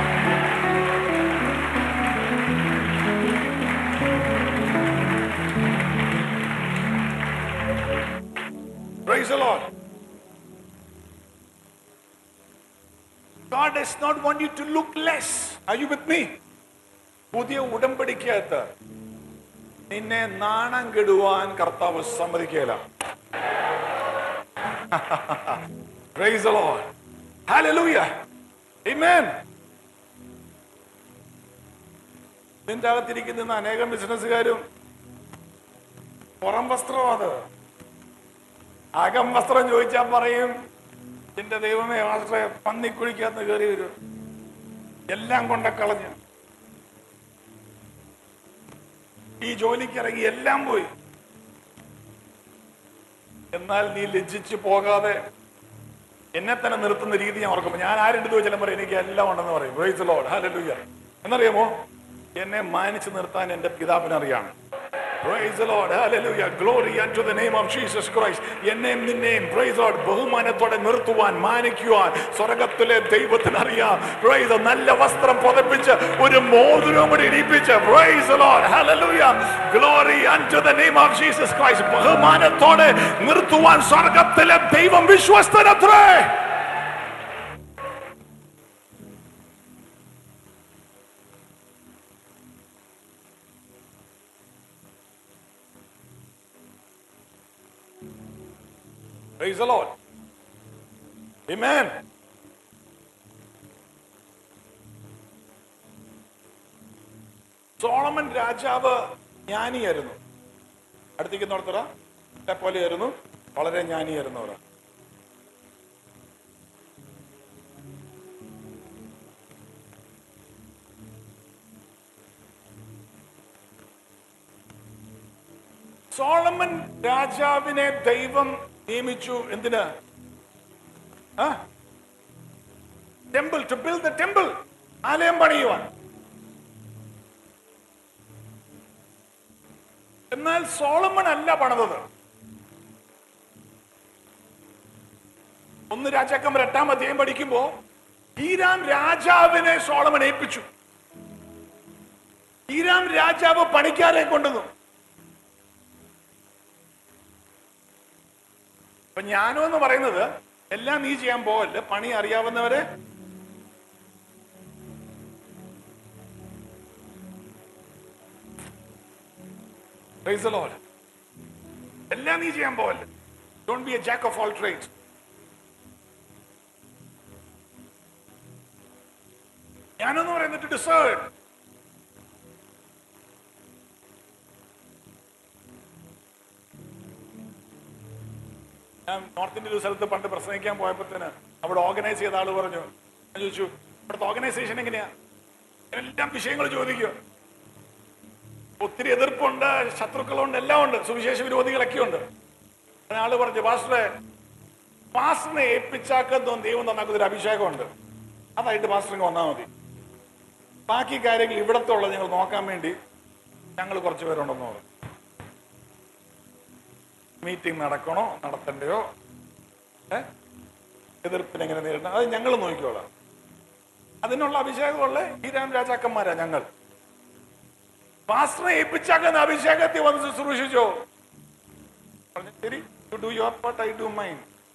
Speaker 2: Praise the Lord. God does not want you to look less. Are you with me? പുതിയ ഉടമ്പടിക്കകത്ത് നിന്നെ നാണം കെടുവാൻ കർത്താവ് സമ്മതിക്കുകയില്ല Praise the Lord. Hallelujah. Amen. ഇതിന്റെ അകത്തിരിക്കുന്ന അനേകം ബിസിനസ്സുകാരും പുറം വസ്ത്രം അത് അകം വസ്ത്രം ചോദിച്ചാൽ പറയും എന്റെ ദൈവമേ മാസ്റ്ററെ പന്നിക്കുഴിക്കകത്ത് കയറി വരും എല്ലാം കൊണ്ട കളഞ്ഞ് ഈ ജോലിക്ക് ഇറങ്ങി എല്ലാം പോയി എന്നാൽ നീ ലജ്ജിച്ചു പോകാതെ എന്നെ തന്നെ നിർത്തുന്ന രീതി ഞാൻ ഓർക്കുമ്പോൾ ഞാൻ ആരെടുത്ത് ചോദിച്ചാലും പറയും എനിക്ക് എല്ലാം ഉണ്ടെന്ന് പറയും പ്രൈസ് ലോഡ് ഹല്ലേലൂയ എന്നറിയാമോ എന്നെ മാനിച്ചു നിർത്താൻ എന്റെ പിതാവിനറിയാം Praise the Lord. Hallelujah. Glory unto the name of Jesus Christ. എന്നെയും നിന്നെയും praise the Lord ബഹുമാനത്തോടെ നിർത്തുവാൻ മാനിക്കുവാൻ സ്വർഗത്തിലെ ദൈവത്തിന് അറിയാം Praise the നല്ല വസ്ത്രം പുതപ്പിച്ച് ഒരു മോതിരവും കൂടി ഇടിപ്പിച്ച് Praise the Lord. Hallelujah. Glory unto the name of Jesus Christ. ബഹുമാനത്തോടെ നിർത്തുവാൻ സ്വർഗത്തിലെ ദൈവം വിശ്വസ്തനത്രേ Praise the Lord. Amen. രാജാവ് ജ്ഞാനിയായിരുന്നു അടുത്തേക്ക് നോർത്തറ പോലെയായിരുന്നു വളരെ ജ്ഞാനിയായിരുന്നു അവർ സോളമൻ രാജാവിനെ ദൈവം നിയമിച്ചു എന്തിന് temple to build the temple ആലയം പണിയുവാൻ എന്നാൽ സോളമൻ അല്ല പണിതത് ഒന്ന് രാജാക്കന്മാർ എട്ടാം അധ്യായം പഠിക്കുമ്പോ ഈരാം രാജാവിനെ സോളമൻ ഏൽപ്പിച്ചു ഈരാം രാജാവ് പണിക്കാരെ കൊണ്ടുവന്നു അപ്പൊ ജ്ഞാനം എന്ന് പറയുന്നത് എല്ലാം നീ ചെയ്യാൻ പോവല്ല പണി അറിയാവുന്നവരെ Praise the Lord. എല്ലാം നീ ചെയ്യാൻ പോവല്ല don't be a jack of all trades ഞാനെന്ന് പറയുന്നത് ഡിസേർഡ് ഞാൻ നോർത്ത് ഇന്ത്യൻ ഒരു സ്ഥലത്ത് പണ്ട് പ്രസംഗിക്കാൻ പോയപ്പോഴത്തേന് അവിടെ ഓർഗനൈസ് ചെയ്ത ആള് പറഞ്ഞു ഞാൻ ചോദിച്ചു ഇവിടുത്തെ ഓർഗനൈസേഷൻ എങ്ങനെയാ എല്ലാം വിഷയങ്ങൾ ചോദിക്കുക ഒത്തിരി എതിർപ്പുണ്ട് ശത്രുക്കളുണ്ട് എല്ലാം ഉണ്ട് സുവിശേഷ വിരോധികളൊക്കെ ഉണ്ട് ആള് പറഞ്ഞു പാസ്റ്ററെ പാസ്റ്ററിനെ ഏൽപ്പിച്ചാക്കുന്ന ദൈവം തന്നാക്കുന്ന ഒരു അഭിഷേകമുണ്ട് അതായിട്ട് പാസ്റ്ററിങ് വന്നാൽ മതി ബാക്കി കാര്യങ്ങൾ ഇവിടത്തെ ഉള്ളത് ഞങ്ങൾ നോക്കാൻ വേണ്ടി ഞങ്ങൾ കുറച്ച് പേരുണ്ടെന്ന് പറഞ്ഞു മീറ്റിംഗ് നടക്കണോ നടത്തണ്ടയോ ഏ എതിർപ്പിനെ എങ്ങനെ നേരിടണം അത് ഞങ്ങൾ നോക്കിക്കോളാം അതിനുള്ള അഭിഷേകമുള്ള ഈ രാം രാജാക്കന്മാരാ ഞങ്ങൾ പാസ്റ്ററെ ഏൽപ്പിച്ചാക്കുന്ന അഭിഷേകത്തിൽ വന്ന് ശുശ്രൂഷിച്ചോ പറഞ്ഞു ശരി you do your part I do mine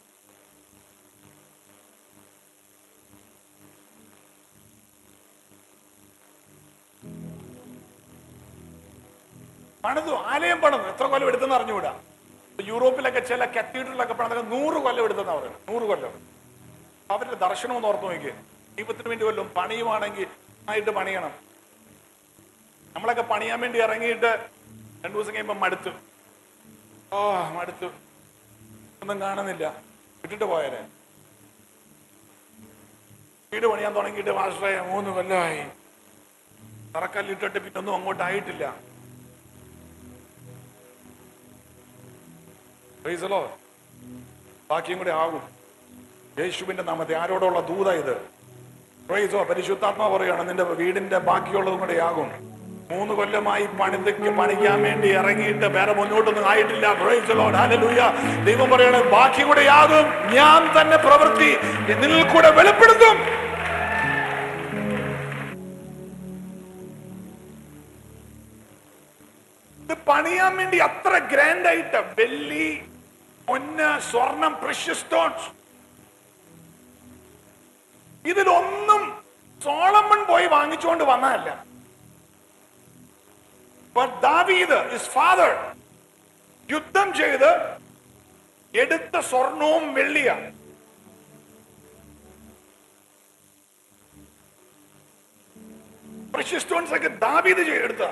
Speaker 2: പണിതു ആലയം പണിതു എത്ര കൊല്ലം എടുത്തെന്ന് അറിഞ്ഞുകൂടാ യൂറോപ്പിലൊക്കെ ചില കത്തീഡ്രലൊക്കെ പണിതൊക്കെ നൂറ് കൊല്ലം എടുത്തെന്ന് പറയുന്നത് നൂറ് കൊല്ലം അവരുടെ ദർശനം ഒന്ന് ഓർത്ത് നോക്കിയേ ദൈവത്തിന് വേണ്ടി വല്ലതും പണിയുവാണെങ്കിൽ ആയിട്ട് പണിയണം നമ്മളൊക്കെ പണിയാൻ വേണ്ടി ഇറങ്ങിയിട്ട് രണ്ടു ദിവസം കഴിയുമ്പോൾ മടുത്തു ഓ മടുത്തു ഒന്നും കാണുന്നില്ല വിട്ടിട്ട് പോയാലേ വീട് പണിയാൻ തുടങ്ങിയിട്ട് മാസ്റ്ററെ മൂന്ന് കൊല്ലമായി തറക്കല്ലിട്ടിട്ട് പിന്നെ ഒന്നും അങ്ങോട്ടായിട്ടില്ല Praise the Lord. ബാക്കിയും കൂടെ ആകും യേശുവിന്റെ നാമത്തെ ആരോടുള്ള ദൂത ഇത് പ്രൈസോ പരിശുദ്ധാത്മാ പറയാണ് നിന്റെ വീടിന്റെ ബാക്കിയുള്ളതും കൂടെ ആകും മൂന്ന് കൊല്ലമായി പണിതയ്ക്ക് പണിക്കാൻ വേണ്ടി ഇറങ്ങിയിട്ട് വേറെ മുന്നോട്ടൊന്നും ആയിട്ടില്ല Praise the Lord. Hallelujah. ദൈവം പറയാണ് ബാക്കി കൂടെ ആകും ഞാൻ തന്നെ പ്രവൃത്തി എന്നിൽ കൂടെ വെളിപ്പെടുത്തും ഇത് പണിയാൻ വേണ്ടി അത്ര ഗ്രാൻഡ് ആയിട്ട് വെള്ളി പൊന്ന് സ്വർണം പ്രഷ്യസ് സ്റ്റോൺസ് ഇതിലൊന്നും സോളമൺ പോയി വാങ്ങിച്ചുകൊണ്ട് വന്നതല്ല But ദാവീദ് his father യുദ്ധം ചെയ്ത് എടുത്ത സ്വർണവും വെള്ളിയാണ് പ്രഷ്യസ് സ്റ്റോൺസ് ഒക്കെ ദാവീദ് ചെയ്തെടുത്ത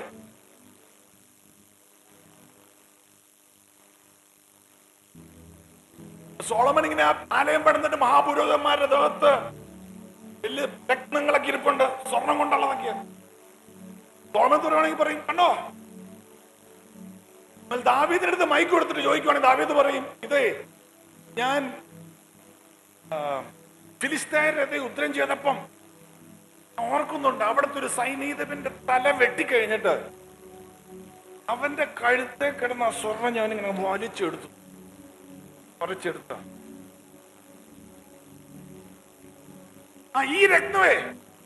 Speaker 2: സോളമൻ ഇങ്ങനെ ആ ആലയം പണിതിട്ട് മഹാപുരോഹിതന്മാരുടെ ദേഹത്ത് വലിയ രത്നങ്ങളൊക്കെ ഇരിപ്പുണ്ട് സ്വർണം കൊണ്ടുള്ളതൊക്കെയാ സോളമൻ പറയുവാണെങ്കിൽ പറയും കണ്ടോ എന്നാൽ ദാവീദിന്റെ അടുത്ത് മൈക്ക് കൊടുത്തിട്ട് ചോദിക്കുവാണെങ്കിൽ ദാവീദ് പറയും ഇതേ ഞാൻ ആ, ഫിലിസ്തീനരെ ഉത്തരം ചെയ്തപ്പം ഓർക്കുന്നുണ്ട് അവിടുത്തെ ഒരു സൈനീതന്റെ തല വെട്ടിക്കഴിഞ്ഞിട്ട് അവന്റെ കഴുത്തെ കിടന്ന ആ സ്വർണം ഞാൻ ഇങ്ങനെ വലിച്ചെടുത്തു പറിച്ചെടുത്ത ആ ഈ രക്തമേ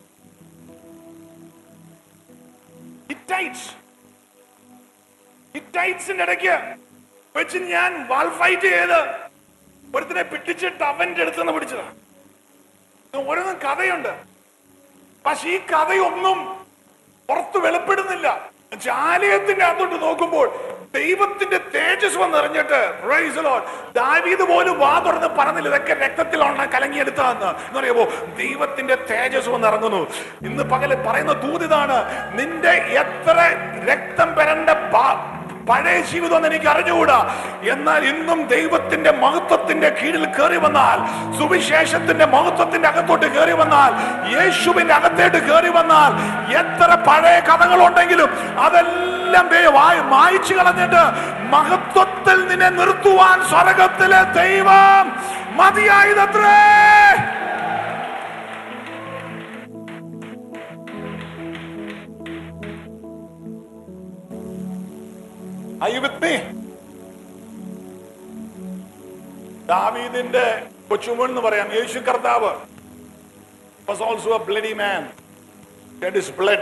Speaker 2: ഹിറ്റൈറ്റ്സ് ഹിറ്റൈറ്റ്സിന്റെ ഇടയ്ക്ക് വെച്ച് ഞാൻ വാൾ ഫൈറ്റ് ചെയ്ത് ഒരുത്തിനെ പിടിച്ചിട്ട് അവന്റെ അടുത്തുനിന്ന് പിടിച്ചതാ ഇത് ഓരോന്നും കഥയുണ്ട് പക്ഷെ ഈ കഥയൊന്നും പുറത്ത് വെളിപ്പെടുന്നില്ല എന്നുവെച്ചാ ആലയത്തിന്റെ അകത്തോട്ട് നോക്കുമ്പോൾ ദൈവത്തിന്റെ തേജസ് വന്നിറങ്ങിട്ട് praise the Lord. ദാവീദ് പോലും വാ തുറന്ന് പറഞ്ഞില്ല ഇതൊക്കെ രക്തത്തിലാണ് കലങ്ങിയെടുത്തതെന്ന് എന്ന് പറയുമ്പോ ദൈവത്തിന്റെ തേജസ് വന്നിറങ്ങുന്നു ഇന്ന് പകല് പറയുന്ന ദൂതിതാണ് നിന്റെ എത്ര രക്തം പെരണ്ട പാ- പഴയ ജീവിതം എനിക്ക് അറിഞ്ഞുകൂടാ എന്നാൽ ഇന്നും ദൈവത്തിന്റെ മഹത്വത്തിന്റെ കീഴിൽ കയറി വന്നാൽ സുവിശേഷത്തിന്റെ മഹത്വത്തിന്റെ അകത്തോട്ട് കയറി വന്നാൽ യേശുവിന്റെ അകത്തേട്ട് കയറി വന്നാൽ എത്ര പഴയ കഥകളുണ്ടെങ്കിലും അതെല്ലാം ദേ വായി- മായ്ച്ചു കളഞ്ഞിട്ട് മഹത്വത്തിൽ നിന്നെ നിർത്തുവാൻ സ്വർഗത്തിലെ ദൈവം മതിയായതത്രേ Are you with me? ദാവീദിന്റെ കൊച്ചുമോൻ എന്ന് പറയാം യേശു കർത്താവ് was also a bloody man. Shed his blood.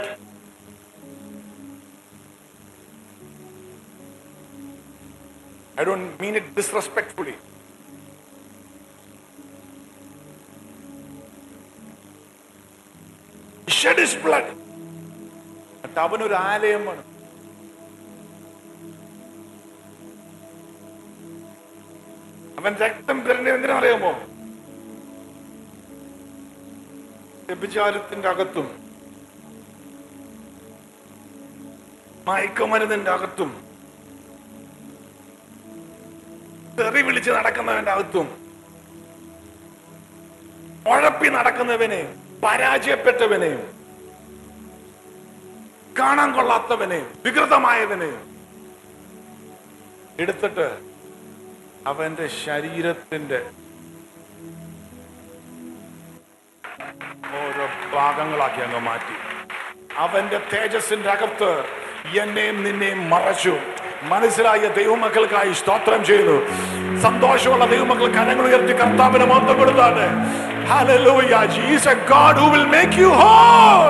Speaker 2: I don't mean it disrespectfully. He shed his blood. എന്നിട്ട് അവനൊരു ആലയം വേണം അവൻ രക്തം പെരണ്ട എന്തിനറിയാമോ വ്യഭിചാരത്തിന്റെ അകത്തും മയക്കുമരുന്നിന്റെ അകത്തും തെറി വിളിച്ച് നടക്കുന്നവന്റെ അകത്തും ഉഴപ്പി നടക്കുന്നവനെ പരാജയപ്പെട്ടവനെ കാണാൻ കൊള്ളാത്തവനെ വികൃതമായവനെ എടുത്തിട്ട് അവന്റെ ശരീരത്തിന്റെ ഓരോ ഭാഗങ്ങളാക്കി അങ്ങ് മാറ്റി അവന്റെ തേജസ്സിന്റെ അകത്ത് എന്നെയും നിന്നെയും മറച്ചു മനസ്സിലായ ദൈവമക്കൾക്കായി സ്തോത്രം ചെയ്യുന്നു സന്തോഷമുള്ള ദൈവമക്കൾ കരങ്ങൾ ഉയർത്തി കർത്താവിനെ മൊത്തം കൊടുത്താണ് Hallelujah. He is a God who will make you whole.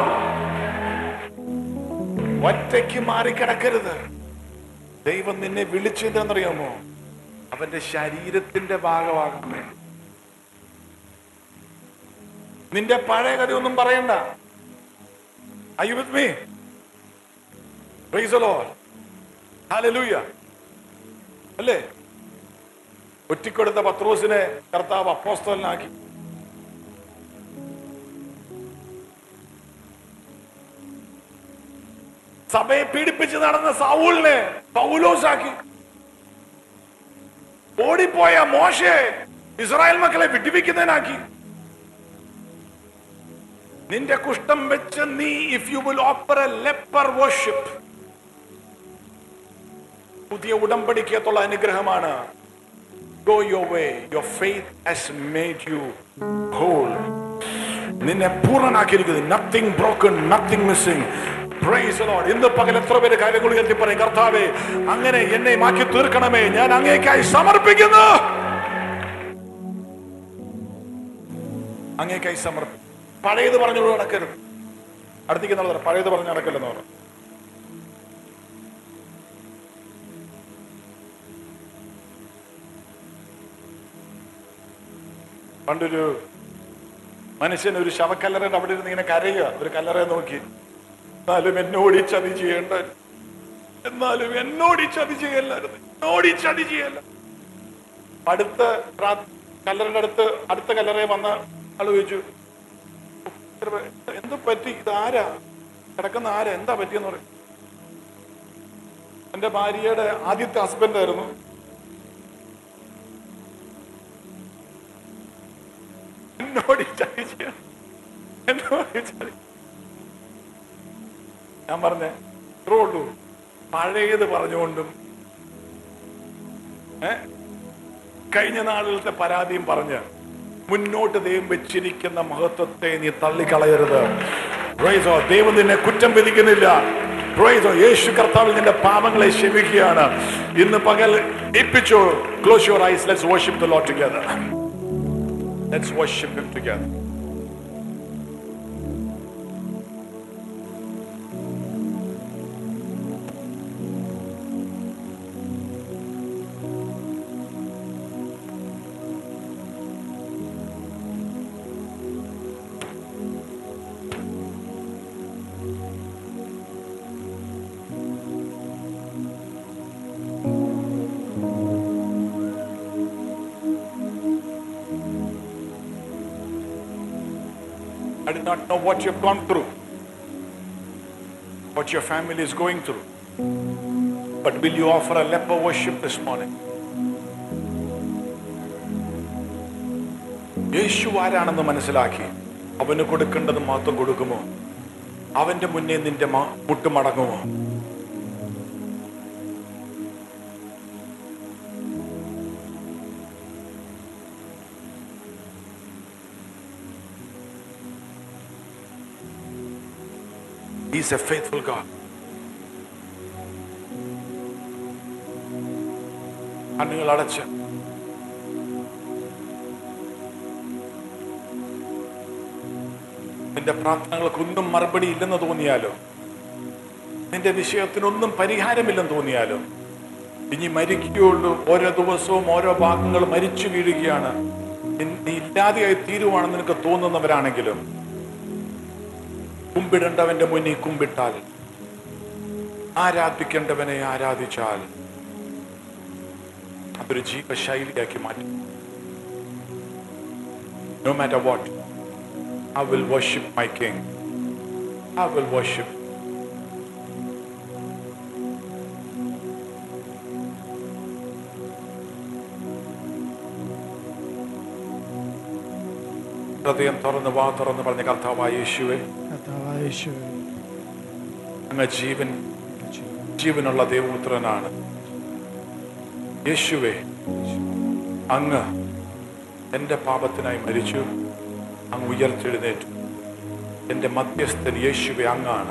Speaker 2: ഒറ്റയ്ക്ക് മാറിക്കിടക്കരുത് ദൈവം നിന്നെ വിളിച്ചതെന്നറിയാമോ അവന്റെ ശരീരത്തിന്റെ ഭാഗമാകാൻ വേണ്ടി നിന്റെ പഴയ കഥയൊന്നും പറയണ്ട Are you with me? Praise the Lord. Hallelujah. അല്ലേ ഒറ്റിക്കൊടുത്ത പത്രോസിനെ കർത്താവ് അപ്പോസ്തലനാക്കി സഭയെ പീഡിപ്പിച്ച് നടന്ന സൗളിനെ പൗലോസാക്കി ഓടിപ്പോയ മോശയെ ഇസ്രായേൽ മക്കളെ വിടിവിക്കുന്നതിനാക്കി നിന്റെ കുഷ്ഠം വെച്ച് നീ if you will offer a leper worship പുതിയ ഉടമ്പടിക്കത്തുള്ള അനുഗ്രഹമാണ് go your way your faith has made you whole നിന്നെ പൂർണ്ണനാക്കിയിരിക്കുന്നത് nothing broken nothing missing praise Lord ഇന്ന് പകൽ എത്ര പേര് കാര്യങ്ങൾ ഉയർത്തി പറയും കർത്താവേ അങ്ങനെ എന്നെ മാറ്റി തീർക്കണമേ ഞാൻ അങ്ങേക്കായി സമർപ്പിക്കുന്നു അങ്ങേക്കായി സമർപ്പിക്കും പഴയത് പറഞ്ഞു നടക്കരുത് അടുത്തേക്ക് എന്നുള്ളത് പഴയത് പറഞ്ഞു നടക്കല്ലെന്ന് പറഞ്ഞു പണ്ടൊരു മനുഷ്യൻ ഒരു ശവക്കല്ലറയുടെ അവിടെ ഇരുന്ന് ഇങ്ങനെ കരയുക ഒരു കല്ലറയെ നോക്കി എന്നാലും എന്നോട് ഈ ചതി ചെയ്യേണ്ട എന്നാലും എന്നോട് ഈ ചതി ചെയ്യല്ലായിരുന്നു എന്നോട് ഈ ചതി ചെയ്യല്ല അടുത്ത പ്രാ- കല്ലറയുടെ അടുത്ത് അടുത്ത കല്ലറയെ വന്ന ആള് ചോദിച്ചു "ഇത്ര പേ- എന്ത് പറ്റി ഇത് ആരാ കിടക്കുന്ന ആരാ എന്താ പറ്റിയെന്ന് പറയും എന്റെ ഭാര്യയുടെ ആദ്യത്തെ ഹസ്ബൻഡ് ആയിരുന്നു എന്നോട് ഈ ചതി ചെയ്യ എന്നോട് ഈ ചതി ഞാൻ പറഞ്ഞേ ഇത്രേ ഉള്ളൂ പഴയത് പറഞ്ഞുകൊണ്ടും ഏ കഴിഞ്ഞ നാളുകളത്തെ പരാതിയും പറഞ്ഞ് മുന്നോട്ട് ദൈവം വെച്ചിരിക്കുന്ന മഹത്വത്തെ നീ തള്ളിക്കളയരുത് Praise the Lord. ദൈവം നിന്നെ കുറ്റം വിധിക്കുന്നില്ല Praise the Lord. യേശു കർത്താവിൽ നിന്റെ പാപങ്ങളെ ക്ഷമിക്കുകയാണ് ഇന്ന് പകൽ ഏൽപ്പിച്ചോ close your eyes let's worship the Lord together let's worship him together do not know what you've gone through, what your family is going through. But will you offer a leper worship this morning? യേശു ആരാണെന്ന് മനസ്സിലാക്കി അവന് കൊടുക്കേണ്ടത് മാത്രം കൊടുക്കുമോ അവന്റെ മുന്നേ നിന്റെ മ- മുട്ടുമടങ്ങുമോ He's a faithful God. കണ്ണുകൾ അടച്ച് നിന്റെ പ്രാർത്ഥനകൾക്കൊന്നും മറുപടി ഇല്ലെന്ന് തോന്നിയാലോ നിന്റെ വിഷയത്തിനൊന്നും പരിഹാരമില്ലെന്ന് തോന്നിയാലോ ഇനി മരിക്കുകയുള്ളൂ ഓരോ ദിവസവും ഓരോ ഭാഗങ്ങൾ മരിച്ചു വീഴുകയാണ് നി- നീ ഇല്ലാതെയായി തീരുവാണെന്ന് നിനക്ക് തോന്നുന്നവരാണെങ്കിലും കുമ്പിടേണ്ടവന്റെ മുന്നിൽ കുമ്പിട്ടാൽ ആരാധിക്കേണ്ടവനെ ആരാധിച്ചാൽ അതൊരു ജീവശൈലിയാക്കി മാറ്റും no matter what I will worship my King. I will worship. ഹൃദയം തുറന്ന് വാ തുറന്ന് പറഞ്ഞ കർത്താവായ യേശുവെ
Speaker 4: കർത്താവായ യേശുവേ,
Speaker 2: അങ്ങ് ജീവൻ ജീവനുള്ള ദേവപുത്രനാണ് യേശുവെ അങ്ങ് എൻ്റെ പാപത്തിനായി മരിച്ചു അങ്ങ് ഉയർത്തെഴുന്നേറ്റു എൻ്റെ മധ്യസ്ഥൻ യേശുവെ അങ്ങാണ്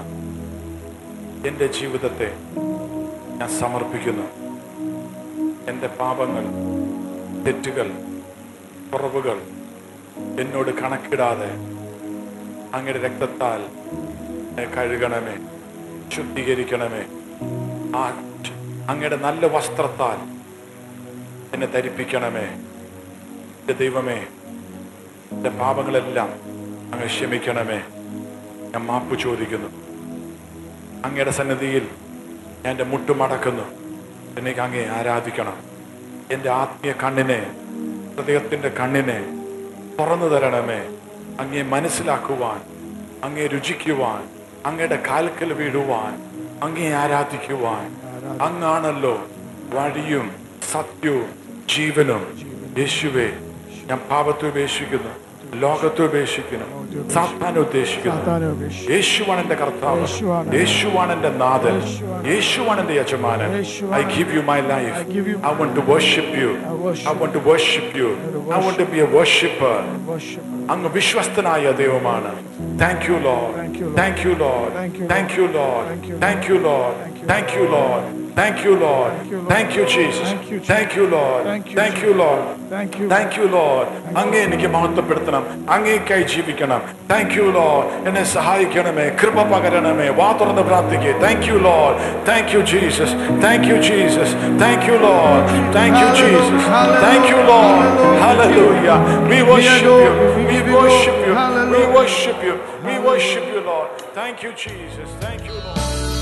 Speaker 2: എൻ്റെ ജീവിതത്തെ ഞാൻ സമർപ്പിക്കുന്നു എൻ്റെ പാപങ്ങൾ തെറ്റുകൾ കുറവുകൾ എന്നോട് കണക്കിടാതെ അങ്ങയുടെ രക്തത്താൽ എന്നെ കഴുകണമേ ശുദ്ധീകരിക്കണമേ ആ അങ്ങയുടെ നല്ല വസ്ത്രത്താൽ എന്നെ ധരിപ്പിക്കണമേ എൻ്റെ ദൈവമേ എൻ്റെ പാപങ്ങളെല്ലാം അങ്ങ് ക്ഷമിക്കണമേ ഞാൻ മാപ്പ് ചോദിക്കുന്നു അങ്ങയുടെ സന്നിധിയിൽ ഞാൻ എൻ്റെ മുട്ടുമടക്കുന്നു എനിക്ക് അങ്ങേ ആരാധിക്കണം എൻ്റെ ആത്മീയ കണ്ണിനെ ഹൃദയത്തിൻ്റെ കണ്ണിനെ തുറന്നു തരണമേ അങ്ങേ മനസ്സിലാക്കുവാൻ അങ്ങേ രുചിക്കുവാൻ അങ്ങയുടെ കാൽക്കൽ വീഴുവാൻ അങ്ങേ ആരാധിക്കുവാൻ അങ്ങാണല്ലോ വഴിയും സത്യവും ജീവനും യേശുവേ ഞാൻ പാപത്തെ ഉപേക്ഷിക്കുന്നു ലോകത്തെ ഉപേക്ഷിക്കുന്നു സാത്താനെ ഉദ്ദേശിക്കുന്നു
Speaker 4: സാത്താനെ ഉപേക്ഷിക്കുന്നു.
Speaker 2: യേശുവാണ് എന്റെ കർത്താവ്
Speaker 4: യേശുവാണ്.
Speaker 2: യേശുവാണ് എന്റെ നാഥൻ
Speaker 4: യേശുവാണ്.
Speaker 2: യേശുവാണ് എന്റെ യജമാനൻ
Speaker 4: യേശുവാണ്.
Speaker 2: I give you my life
Speaker 4: I give you
Speaker 2: I want to worship you
Speaker 4: I worship
Speaker 2: I want to worship you
Speaker 4: to
Speaker 2: I want to be a worshipper
Speaker 4: worship.
Speaker 2: അങ്ങ് വിശ്വസ്തനായ ദൈവമാണ് thank you Lord
Speaker 4: Thank you, Lord.
Speaker 2: Thank you Lord
Speaker 4: Thank you,
Speaker 2: thank you Lord
Speaker 4: Thank you,
Speaker 2: thank you Lord
Speaker 4: Thank you,
Speaker 2: thank you Lord thank you Lord
Speaker 4: Thank you, Lord.
Speaker 2: Thank you Jesus
Speaker 4: Thank you,
Speaker 2: thank you Lord
Speaker 4: Thank you,
Speaker 2: thank you Lord
Speaker 4: Thank you.
Speaker 2: Thank you Lord അങ്ങേ എനിക്ക് മഹത്വപ്പെടുത്തണം അങ്ങേക്കായി ജീവിക്കണം thank you load എന്നെ സഹായിക്കണമേ കൃപ പകരണമേ വാ തുറന്ന് പ്രാർത്ഥിക്കേ thank you Lord thank you Jesus thank you Jesus thank you Lord thank you Jesus thank you Lord hallelujah we worship you we worship you we worship you we worship you lord thank you jesus thank you lord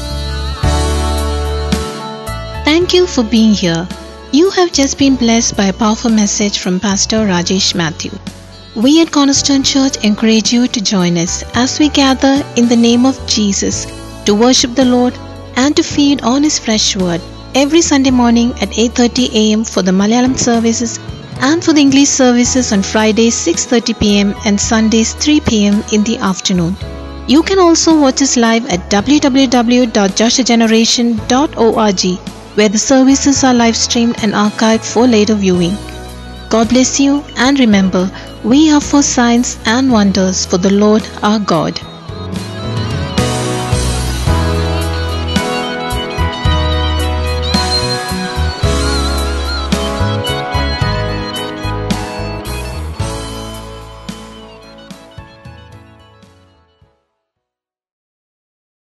Speaker 1: Thank you for being here. You have just been blessed by a powerful message from Pastor Rajesh Matthew. We at Cornerstone Church encourage you to join us as we gather in the name of Jesus to worship the Lord and to feed on his fresh word every Sunday morning at 8:30 a.m. for the Malayalam services and for the English services on Fridays 6:30 p.m. and Sundays 3 p.m. in the afternoon. You can also watch us live at www.joshageneration.org where the services are live streamed and archived for later viewing. God bless you and remember, we are for signs and wonders for the Lord our God.